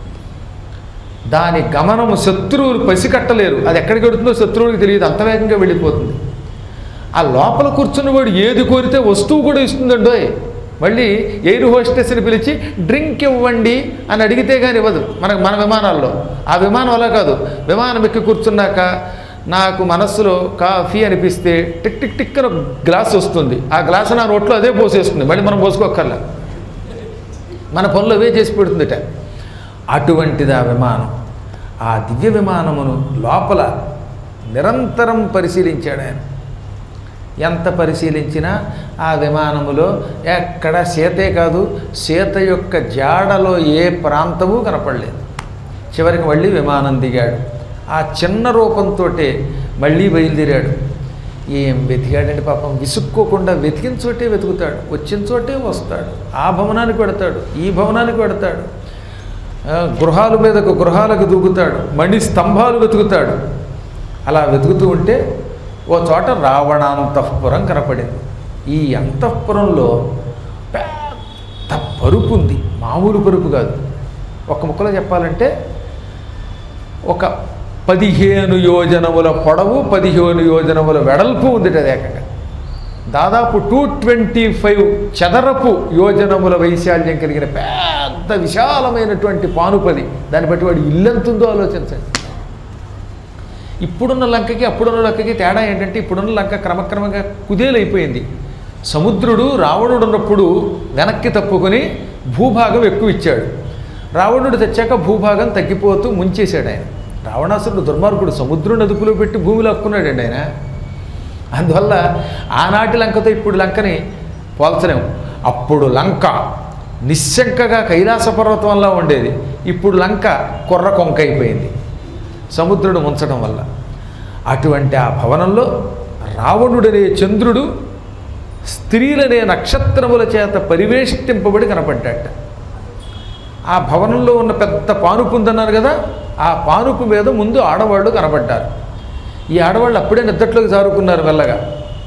దాని గమనము శత్రువులు పసికట్టలేరు అది ఎక్కడికి వెడుతుందో శత్రువులకు తెలియదు అంత వేగంగా వెళ్ళిపోతుంది ఆ లోపల కూర్చున్నవాడు ఏది కోరితే వస్తువు కూడా ఇస్తుందండోయ్ మళ్ళీ ఎయిర్ హోస్టెస్ని పిలిచి డ్రింక్ ఇవ్వండి అని అడిగితే కానీ ఇవ్వదు మనకు మన విమానాల్లో ఆ విమానం అలా కాదు విమానం ఎక్కి కూర్చున్నాక నాకు మనస్సులో కాఫీ అనిపిస్తే టిక్ టిక్ టిక్ అని ఒక గ్లాస్ వస్తుంది ఆ గ్లాస్ నా నోట్లో అదే పోసేస్తుంది మళ్ళీ మనం పోసుకోక్కర్లా మన పనులు అవే చేసి పెడుతుందిట అటువంటిది ఆ విమానం ఆ దివ్య విమానమును లోపల నిరంతరం పరిశీలించాడు ఆయన ఎంత పరిశీలించినా ఆ విమానములో ఎక్కడ సీతే కాదు సీత యొక్క జాడలో ఏ ప్రాంతము కనపడలేదు చివరికి మళ్ళీ విమానం దిగాడు ఆ చిన్న రూపంతో మళ్ళీ బయలుదేరాడు ఏం వెతికాడండి పాపం విసుక్కోకుండా వెతికిన చోటే వెతుకుతాడు వచ్చిన చోటే వస్తాడు ఆ భవనానికి పెడతాడు ఈ భవనానికి పెడతాడు ఆ, గృహాల మీదకు గృహాలకు దూకుతాడు మణి స్తంభాలు వెతుకుతాడు అలా వెతుకుతూ ఉంటే ఓ చోట రావణాంతఃపురం కనపడింది ఈ అంతఃపురంలో పెద్ద పరుపు ఉంది మామూలు పరుపు కాదు ఒక ముక్కలో చెప్పాలంటే ఒక పదిహేను యోజనముల పొడవు పదిహేను యోజనముల వెడల్పు ఉంది అది ఏకంగా దాదాపు టూ ట్వంటీ ఫైవ్ చదరపు యోజనముల వైశాల్యం కలిగిన పెద్ద విశాలమైనటువంటి పానుపది దాన్ని బట్టి వాడు ఇల్లెంతుందో ఆలోచించండి ఇప్పుడున్న లంకకి అప్పుడున్న లంకకి తేడా ఏంటంటే ఇప్పుడున్న లంక క్రమక్రమంగా కుదేలైపోయింది సముద్రుడు రావణుడు ఉన్నప్పుడు వెనక్కి తప్పుకొని భూభాగం ఎక్కువ ఇచ్చాడు రావణుడు తెచ్చాక భూభాగం తగ్గిపోతూ ముంచేశాడు ఆయన రావణాసురుడు దుర్మార్గుడు సముద్రం అదుపులో పెట్టి భూమిలో హక్కున్నాడండి ఆయన అందువల్ల ఆనాటి లంకతో ఇప్పుడు లంకని పోల్చలేము అప్పుడు లంక నిశ్శంకగా కైలాస పర్వతంలా ఉండేది ఇప్పుడు లంక కొర్ర కొంక అయిపోయింది సముద్రుడు ముంచడం వల్ల అటువంటి ఆ భవనంలో రావణుడనే చంద్రుడు స్త్రీలనే నక్షత్రముల చేత పరివేష్టింపబడి కనపడ్డాట ఆ భవనంలో ఉన్న పెద్ద పానుపు ఉందన్నారు కదా ఆ పానుపు మీద ముందు ఆడవాళ్ళు కనపడ్డారు ఈ ఆడవాళ్ళు అప్పుడే నిద్దట్లోకి జారుకున్నారు మెల్లగా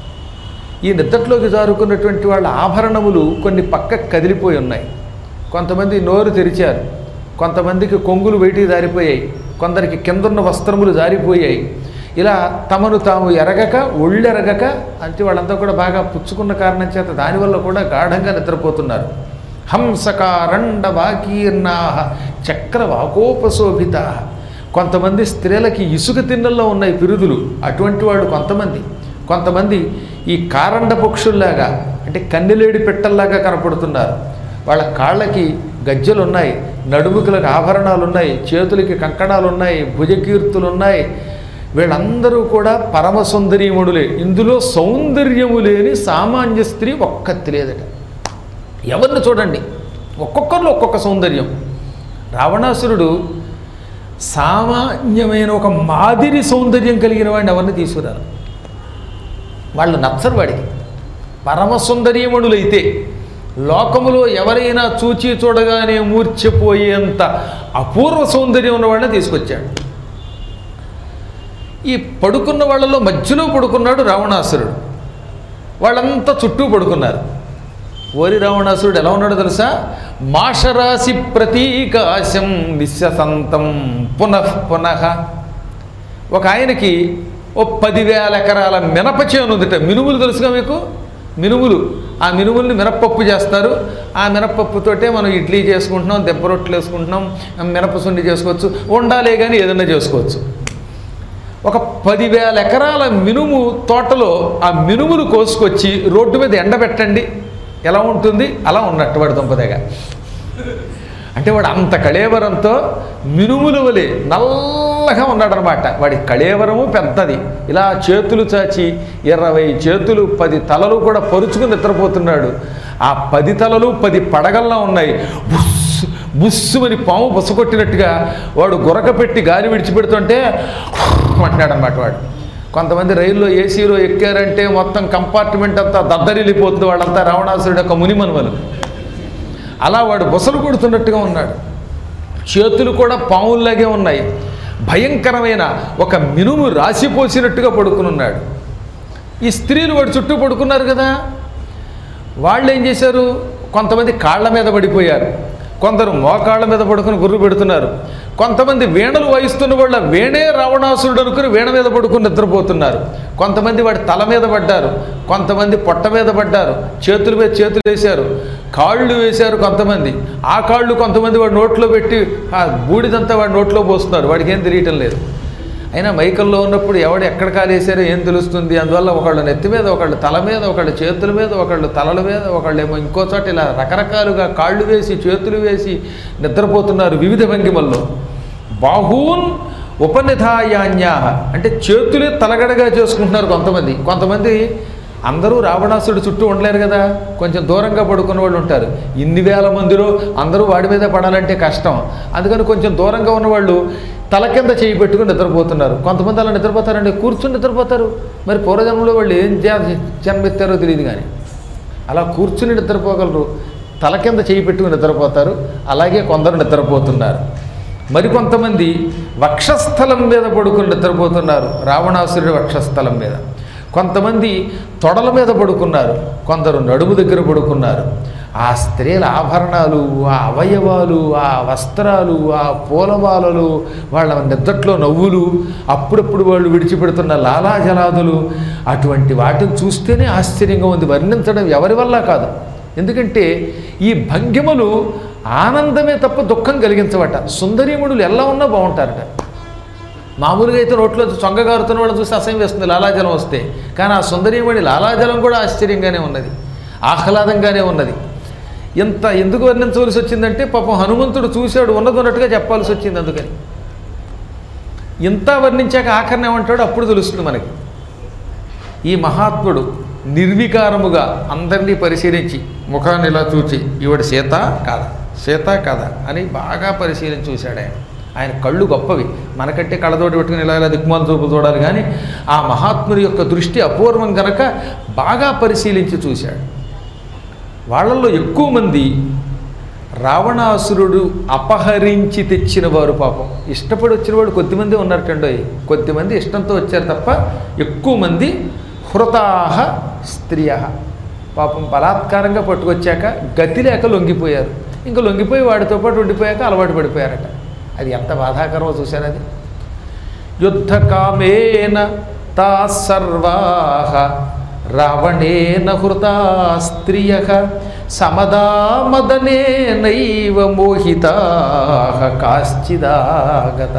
ఈ నిద్దట్లోకి జారుకున్నటువంటి వాళ్ళ ఆభరణములు కొన్ని పక్కకు కదిలిపోయి ఉన్నాయి కొంతమంది నోరు తెరిచారు కొంతమందికి కొంగులు బయటికి జారిపోయాయి కొందరికి కిందున్న వస్త్రములు జారిపోయాయి ఇలా తమను తాము ఎరగక ఒళ్ళెరగక అంటే వాళ్ళంతా కూడా బాగా పుచ్చుకున్న కారణం చేత దానివల్ల కూడా గాఢంగా నిద్రపోతున్నారు హంసకారండ వాకీర్ణాహ చక్ర వాకోపశోభిత కొంతమంది స్త్రీలకి ఇసుక తిన్నల్లో ఉన్నాయి పిరుదులు అటువంటి వాళ్ళు కొంతమంది కొంతమంది ఈ కారండ పక్షుల్లాగా అంటే కన్నెలేడి పెట్టల్లాగా కనపడుతున్నారు వాళ్ళ కాళ్ళకి గజ్జలు ఉన్నాయి నడుముకులకు ఆభరణాలు ఉన్నాయి చేతులకి కంకణాలు ఉన్నాయి భుజకీర్తులు ఉన్నాయి వీళ్ళందరూ కూడా పరమ సుందరీముడులే ఇందులో సౌందర్యము లేని సామాన్య స్త్రీ ఒక్కతి లేదట ఎవరిని చూడండి ఒక్కొక్కరిలో ఒక్కొక్క సౌందర్యం రావణాసురుడు సామాన్యమైన ఒక మాదిరి సౌందర్యం కలిగిన వాడిని ఎవరిని తీసుకురారు వాళ్ళు నచ్చరు వాడికి పరమ సుందరీమణులైతే లోకములో ఎవరైనా చూచి చూడగానే మూర్ఛపోయేంత అపూర్వ సౌందర్యం ఉన్న వాళ్ళని తీసుకొచ్చాడు ఈ పడుకున్న వాళ్ళలో మధ్యలో పడుకున్నాడు రావణాసురుడు వాళ్ళంతా చుట్టూ పడుకున్నారు ఓరి రావణాసురుడు ఎలా ఉన్నాడో తెలుసా మాషరాశి ప్రతీకాశం నిశ్యసంతం పునః పునః ఒక ఆయనకి ఓ పదివేల ఎకరాల మినప చేను ఉందిట మినుములు తెలుసుగా మీకు మినుములు ఆ మినుముల్ని మినప్పప్పు చేస్తారు ఆ మినప్పప్పుతోటే మనం ఇడ్లీ చేసుకుంటున్నాం దెబ్బ రొట్టెలు వేసుకుంటున్నాం మినప సుండి చేసుకోవచ్చు ఉండాలే కానీ ఏదైనా చేసుకోవచ్చు ఒక పదివేల ఎకరాల మినుము తోటలో ఆ మినుములు కోసుకొచ్చి రోడ్డు మీద ఎండబెట్టండి ఎలా ఉంటుంది అలా ఉన్నట్టు వాడు దుంపదగ అంటే వాడు అంత కళేవరంతో మినుముల వలె నల్లగా ఉన్నాడనమాట వాడి కళేవరము పెద్దది ఇలా చేతులు చాచి ఇరవై చేతులు పది తలలు కూడా పరుచుకుని నిద్రపోతున్నాడు ఆ పది తలలు పది పడగల్లా ఉన్నాయి బుస్ బుస్సుమని పాము బుసకొట్టినట్టుగా వాడు గురక పెట్టి గాలి విడిచిపెడుతుంటే అంటున్నాడనమాట వాడు కొంతమంది రైల్లో ఏసీలో ఎక్కారంటే మొత్తం కంపార్ట్మెంట్ అంతా దద్దరిల్లిపోతుంది వాళ్ళంతా రావణాసురుడు యొక్క మునిమనుమలు అలా వాడు బుసలు కొడుతున్నట్టుగా ఉన్నాడు చేతులు కూడా పావుల్లాగే ఉన్నాయి భయంకరమైన ఒక మినుము రాసిపోసినట్టుగా పడుకుని ఉన్నాడు ఈ స్త్రీలు వాడు చుట్టూ పడుకున్నారు కదా వాళ్ళు ఏం చేశారు కొంతమంది కాళ్ళ మీద పడిపోయారు కొందరు మోకాళ్ళ మీద పడుకుని గుర్రు పెడుతున్నారు కొంతమంది వీణలు వాయిస్తున్న వాళ్ళ వీణే రావణాసురుడు అనుకుని వీణ మీద పడుకుని నిద్రపోతున్నారు కొంతమంది వాడి తల మీద పడ్డారు కొంతమంది పొట్ట మీద పడ్డారు చేతుల మీద చేతులు వేశారు కాళ్ళు వేశారు కొంతమంది ఆ కాళ్ళు కొంతమంది వాడి నోట్లో పెట్టి ఆ బూడిదంతా వాడి నోట్లో పోస్తున్నారు వాడికి ఏం తెలియటం లేదు అయినా మైకల్లో ఉన్నప్పుడు ఎవడు ఎక్కడ కాలేసారో ఏం తెలుస్తుంది అందువల్ల ఒకళ్ళు నెత్తి మీద ఒకళ్ళు తల మీద ఒకళ్ళు చేతుల మీద ఒకళ్ళు తలల మీద ఒకళ్ళు ఏమో ఇంకో చోట ఇలా రకరకాలుగా కాళ్ళు వేసి చేతులు వేసి నిద్రపోతున్నారు వివిధ భంగిమల్లో బాహూన్ ఉపనిధాయాన్యా అంటే చేతులే తలగడగా చేసుకుంటున్నారు కొంతమంది కొంతమంది అందరూ రావణాసుడు చుట్టూ ఉండలేరు కదా కొంచెం దూరంగా పడుకున్న వాళ్ళు ఉంటారు ఇన్ని వేల మందిలో అందరూ వాడి మీద పడాలంటే కష్టం అందుకని కొంచెం దూరంగా ఉన్నవాళ్ళు తల కింద చేయి పెట్టుకుని నిద్రపోతున్నారు కొంతమంది అలా నిద్రపోతారండి కూర్చుని నిద్రపోతారు మరి పూర్వజన్మలో వాళ్ళు ఏం జ- జన్మెత్తారో తెలియదు కానీ అలా కూర్చుని నిద్రపోగలరు తల కింద చేయి పెట్టుకుని నిద్రపోతారు అలాగే కొందరు నిద్రపోతున్నారు మరికొంతమంది వక్షస్థలం మీద పడుకుని నిద్రపోతున్నారు రావణాసురుడి వక్షస్థలం మీద కొంతమంది తొడల మీద పడుకున్నారు కొందరు నడుము దగ్గర పడుకున్నారు ఆ స్త్రీల ఆభరణాలు ఆ అవయవాలు ఆ వస్త్రాలు ఆ పూలమాలలు వాళ్ళ నిద్దట్లో నవ్వులు అప్పుడప్పుడు వాళ్ళు విడిచిపెడుతున్న లాలాజలాదులు అటువంటి వాటిని చూస్తేనే ఆశ్చర్యంగా ఉంది వర్ణించడం ఎవరి వల్ల కాదు ఎందుకంటే ఈ భంగిమలు ఆనందమే తప్ప దుఃఖం కలిగించవట సుందరీముడులు ఎలా ఉన్నా బాగుంటారట మామూలుగా అయితే నోట్లో చొంగగారుతున్న వాళ్ళని చూస్తే అసహ్యం వేస్తుంది లాలాజలం వస్తే కానీ ఆ సుందరీమణి లాలాజలం కూడా ఆశ్చర్యంగానే ఉన్నది ఆహ్లాదంగానే ఉన్నది ఇంత ఎందుకు వర్ణించవలసి వచ్చిందంటే పాపం హనుమంతుడు చూశాడు ఉన్నది ఉన్నట్టుగా చెప్పాల్సి వచ్చింది అందుకని ఇంత వర్ణించాక ఆఖరణ ఏమంటాడు అప్పుడు తెలుస్తుంది మనకి ఈ మహాత్ముడు నిర్వికారముగా అందరినీ పరిశీలించి ముఖాన్ని ఇలా చూచి ఈవిడ సీత కాదా సీత కాదా అని బాగా పరిశీలించి చూశాడు ఆయన ఆయన కళ్ళు గొప్పవి మనకంటే కళ్ళతోటి పెట్టుకుని ఇలా ఇలా దిక్కుమాల చూపు చూడాలి కానీ ఆ మహాత్ముడి యొక్క దృష్టి అపూర్వం గనక బాగా పరిశీలించి చూశాడు వాళ్ళల్లో ఎక్కువ మంది రావణాసురుడు అపహరించి తెచ్చిన వారు పాపం ఇష్టపడి వచ్చిన వాడు కొద్దిమంది ఉన్నారటండో కొద్దిమంది ఇష్టంతో వచ్చారు తప్ప ఎక్కువ మంది హృతాహ స్త్రియ పాపం బలాత్కారంగా పట్టుకొచ్చాక గతి లేక లొంగిపోయారు ఇంకా లొంగిపోయి వాడితో పాటు ఉండిపోయాక అలవాటు పడిపోయారట అది ఎంత బాధాకరమో చూశారు అది యుద్ధకామేన తా సర్వాహ రావణేన హృతా స్త్రియ సమదామదనేనైవ మోహితా కాశ్చిదాగత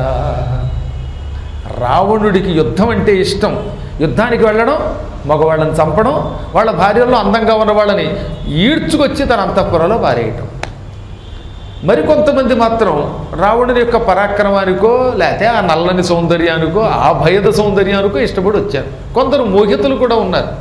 రావణుడికి యుద్ధం అంటే ఇష్టం యుద్ధానికి వెళ్ళడం మగవాళ్ళని చంపడం వాళ్ళ భార్యల్లో అందంగా ఉన్న వాళ్ళని ఈడ్చుకొచ్చి తన అంతఃపురంలో పారేయటం మరికొంతమంది మాత్రం రావణుని యొక్క పరాక్రమానికో లేకపోతే ఆ నల్లని సౌందర్యానికో ఆ భయద సౌందర్యానికో ఇష్టపడి వచ్చారు కొందరు మోహితులు కూడా ఉన్నారు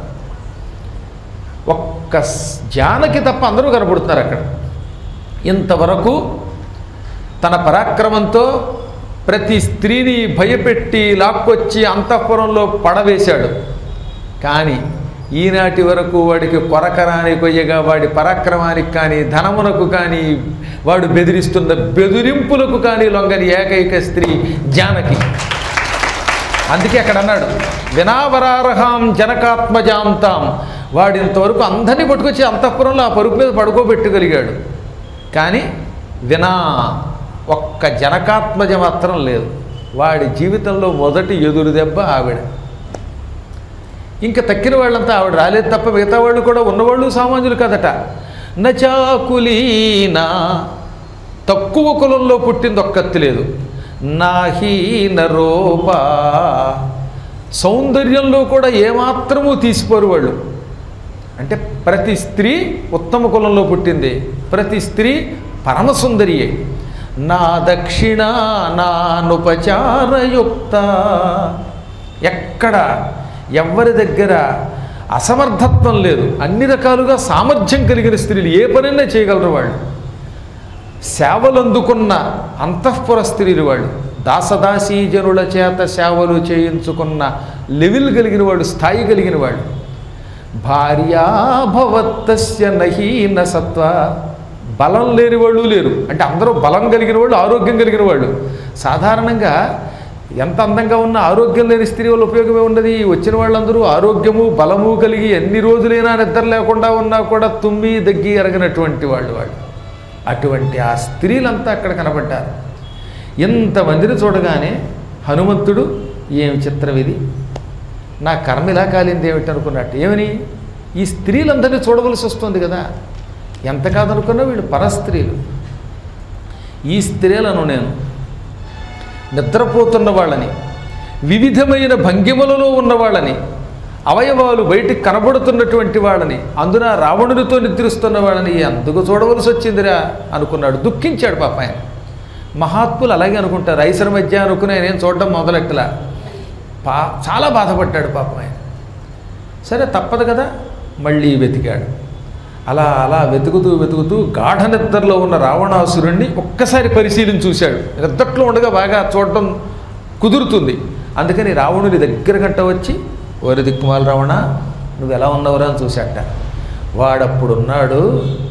ఒక్క స్- జానకి తప్ప అందరూ కనపడుతున్నారు అక్కడ ఇంతవరకు తన పరాక్రమంతో ప్రతి స్త్రీని భయపెట్టి లాక్కొచ్చి అంతఃపురంలో పడవేశాడు కానీ ఈనాటి వరకు వాడికి కొరకరాని కొయ్యగా వాడి పరాక్రమానికి కానీ ధనమునకు కానీ వాడు బెదిరిస్తున్న బెదిరింపులకు కానీ లొంగని ఏకైక స్త్రీ జానకి అందుకే అక్కడ అన్నాడు వినావరారహాం జనకాత్మజాంతాం వాడు ఇంతవరకు అందరినీ పట్టుకొచ్చి అంతఃపురంలో ఆ పరుపు మీద పడుకోబెట్టగలిగాడు కానీ వినా ఒక్క జనకాత్మజ మాత్రం లేదు వాడి జీవితంలో మొదటి ఎదురు దెబ్బ ఆవిడ ఇంకా తక్కిన వాళ్ళంతా ఆవిడ రాలేదు తప్ప మిగతా వాళ్ళు కూడా ఉన్నవాళ్ళు సామాన్యులు కదట నచాకులీనా తక్కువ కులంలో పుట్టింది ఒక్కత్తి లేదు నాహీన రూప సౌందర్యంలో కూడా ఏమాత్రమూ తీసిపోరు వాళ్ళు అంటే ప్రతి స్త్రీ ఉత్తమ కులంలో పుట్టింది ప్రతి స్త్రీ పరమసుందరియే నా దక్షిణ నానుపచారయుక్త ఎక్కడ ఎవరి దగ్గర అసమర్థత్వం లేదు అన్ని రకాలుగా సామర్థ్యం కలిగిన స్త్రీలు ఏ పనైనా చేయగలరు వాళ్ళు సేవలు అందుకున్న అంతఃపుర స్త్రీలు వాళ్ళు దాసదాసీ జనుల చేత సేవలు చేయించుకున్న లెవెల్ కలిగిన వాడు స్థాయి కలిగిన వాడు భార్యాభవత్తస్య నహీన సత్వ బలం లేని వాళ్ళు లేరు అంటే అందరూ బలం కలిగిన వాళ్ళు ఆరోగ్యం కలిగిన వాళ్ళు సాధారణంగా ఎంత అందంగా ఉన్న ఆరోగ్యం లేని స్త్రీ వల్ల ఉపయోగమే ఉన్నది వచ్చిన వాళ్ళందరూ ఆరోగ్యము బలము కలిగి ఎన్ని రోజులైనా నిద్ర లేకుండా ఉన్నా కూడా తుమ్మి దగ్గి ఎరగనటువంటి వాళ్ళు వాళ్ళు అటువంటి ఆ స్త్రీలంతా అక్కడ కనబడ్డారు ఎంతమందిని చూడగానే హనుమంతుడు ఏమి చిత్రం ఇది నా కర్మ ఇలా కాలింది ఏమిటి అనుకున్నట్టు ఏమని ఈ స్త్రీలందరినీ చూడవలసి వస్తుంది కదా ఎంత కాదనుకున్నా వీళ్ళు పరస్త్రీలు ఈ స్త్రీలను నేను నిద్రపోతున్న వాళ్ళని వివిధమైన భంగిమలలో ఉన్న వాళ్ళని అవయవాలు బయటికి కనబడుతున్నటువంటి వాళ్ళని అందున రావణునితో నిద్రిస్తున్న వాళ్ళని ఎందుకు చూడవలసి వచ్చిందిరా అనుకున్నాడు దుఃఖించాడు పాప ఆయన మహాత్ములు అలాగే అనుకుంటారు ఐసర మధ్య అనుకుని ఆయన ఏం చూడడం మొదలెట్టలా పా చాలా బాధపడ్డాడు పాపం ఆయన సరే తప్పదు కదా మళ్ళీ వెతికాడు అలా అలా వెతుకుతూ వెతుకుతూ గాఢ నిద్రలో ఉన్న రావణాసురుణ్ణి ఒక్కసారి పరిశీలించి చూశాడు నిద్రలో ఉండగా బాగా చూడటం కుదురుతుంది అందుకని రావణుని దగ్గర గంట వచ్చి ఓరి దిక్కుమాల రావణ నువ్వు ఎలా ఉన్నావురా అని చూశాట వాడప్పుడున్నాడు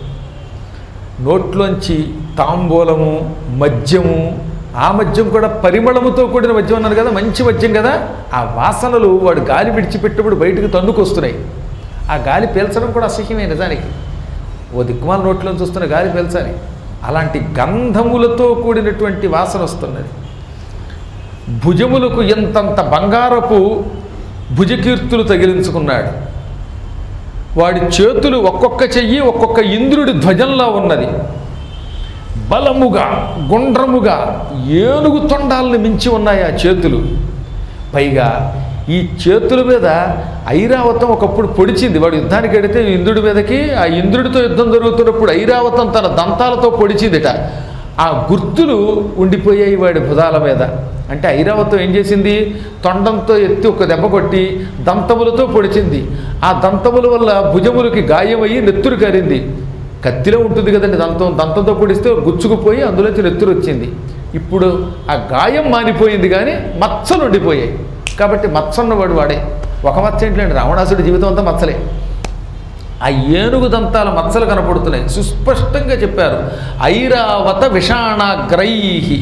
నోట్లోంచి తాంబూలము మద్యము ఆ మద్యం కూడా పరిమళముతో కూడిన మద్యం అన్నారు కదా మంచి మద్యం కదా ఆ వాసనలు వాడు గాలి విడిచిపెట్టినప్పుడు బయటకు తన్నుకొస్తున్నాయి ఆ గాలి పీల్చడం కూడా అసహ్యమే నిజానికి ఓ దిక్కుమాల నోట్లోంచి వస్తున్న గాలి పీల్చాలి అలాంటి గంధములతో కూడినటువంటి వాసన వస్తున్నది భుజములకు ఎంతంత బంగారపు భుజకీర్తులు తగిలించుకున్నాడు వాడి చేతులు ఒక్కొక్క చెయ్యి ఒక్కొక్క ఇంద్రుడి ధ్వజంలా ఉన్నది బలముగా గుండ్రముగా ఏనుగు తొండాలను మించి ఉన్నాయి ఆ చేతులు పైగా ఈ చేతుల మీద ఐరావతం ఒకప్పుడు పొడిచింది వాడు యుద్ధానికి వెడితే ఇంద్రుడి మీదకి ఆ ఇంద్రుడితో యుద్ధం జరుగుతున్నప్పుడు ఐరావతం తన దంతాలతో పొడిచిందిట ఆ గుర్తులు ఉండిపోయాయి వాడి భుజాల మీద అంటే ఐరావతం ఏం చేసింది తొండంతో ఎత్తి ఒక దెబ్బ కొట్టి దంతములతో పొడిచింది ఆ దంతముల వల్ల భుజములకి గాయమయ్యి నెత్తురు కరింది కత్తిలో ఉంటుంది కదండి దంతం దంతంతో పొడిస్తే గుచ్చుకుపోయి అందులోంచి నెత్తురు వచ్చింది ఇప్పుడు ఆ గాయం మానిపోయింది కానీ మచ్చలు ఉండిపోయాయి కాబట్టి మచ్చ ఉన్నవాడు వాడే ఒక మచ్చ ఏంటంటే రావణాసుడి జీవితం అంతా మచ్చలే ఆ ఏనుగు దంతాల మచ్చలు కనపడుతున్నాయి సుస్పష్టంగా చెప్పారు ఐరావత విషాణాగ్రైహి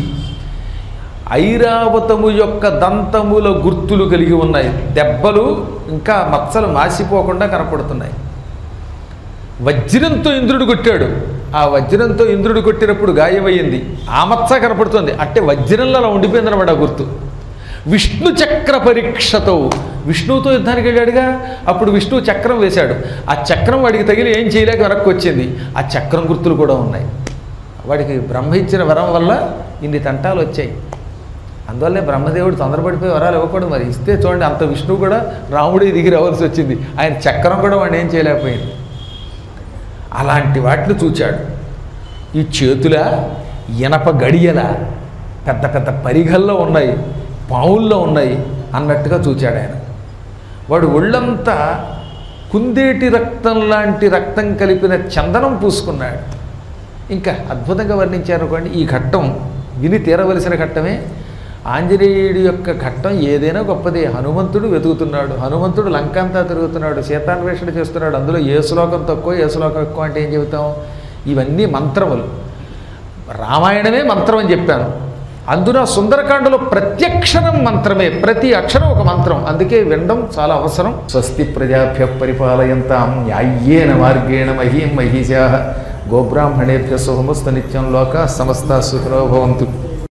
ఐరావతము యొక్క దంతముల గుర్తులు కలిగి ఉన్నాయి దెబ్బలు ఇంకా మచ్చలు మాసిపోకుండా కనపడుతున్నాయి వజ్రంతో ఇంద్రుడు కొట్టాడు ఆ వజ్రంతో ఇంద్రుడు కొట్టినప్పుడు గాయమయ్యింది ఆ మచ్చ కనపడుతుంది అంటే వజ్రంలో అలా ఉండిపోయిందన్నమాట ఆ గుర్తు విష్ణు చక్ర పరీక్షతో విష్ణువుతో యుద్ధానికి వెళ్ళాడుగా అప్పుడు విష్ణువు చక్రం వేశాడు ఆ చక్రం వాడికి తగిలి ఏం చేయలేక వెనక్కి వచ్చింది ఆ చక్రం గుర్తులు కూడా ఉన్నాయి వాడికి బ్రహ్మ ఇచ్చిన వరం వల్ల ఇన్ని తంటాలు వచ్చాయి అందువల్లే బ్రహ్మదేవుడు తొందరపడిపోయి వరాలు ఇవ్వకూడదు మరి ఇస్తే చూడండి అంత విష్ణువు కూడా రాముడి దిగి రావాల్సి వచ్చింది ఆయన చక్రం కూడా వాడిని ఏం చేయలేకపోయింది అలాంటి వాటిని చూచాడు ఈ చేతుల ఇనప గడియల పెద్ద పెద్ద పరిగల్లో ఉన్నాయి పావుల్లో ఉన్నాయి అన్నట్టుగా చూచాడు ఆయన వాడు ఒళ్ళంతా కుందేటి రక్తం లాంటి రక్తం కలిపిన చందనం పూసుకున్నాడు ఇంకా అద్భుతంగా వర్ణించారు అనుకోండి ఈ ఘట్టం విని తీరవలసిన ఘట్టమే ఆంజనేయుడి యొక్క ఘట్టం ఏదైనా గొప్పదే హనుమంతుడు వెతుకుతున్నాడు హనుమంతుడు లంకంతా తిరుగుతున్నాడు సీతాన్వేషణ చేస్తున్నాడు అందులో ఏ శ్లోకం తక్కువ ఏ శ్లోకం ఎక్కువ అంటే ఏం చెబుతాం ఇవన్నీ మంత్రములు రామాయణమే మంత్రం అని చెప్పాను అందున సుందరకాండలో ప్రత్యక్షరం మంత్రమే ప్రతి అక్షరం ఒక మంత్రం అందుకే వినడం చాలా అవసరం స్వస్తి ప్రజాభ్య పరిపాలయంతాం న్యాయ్యేన మార్గేణ మహీం మహిషా గోబ్రాహ్మణేభ్య శుభమస్తు నిత్యం లోక సమస్త సుఖినో భవంతు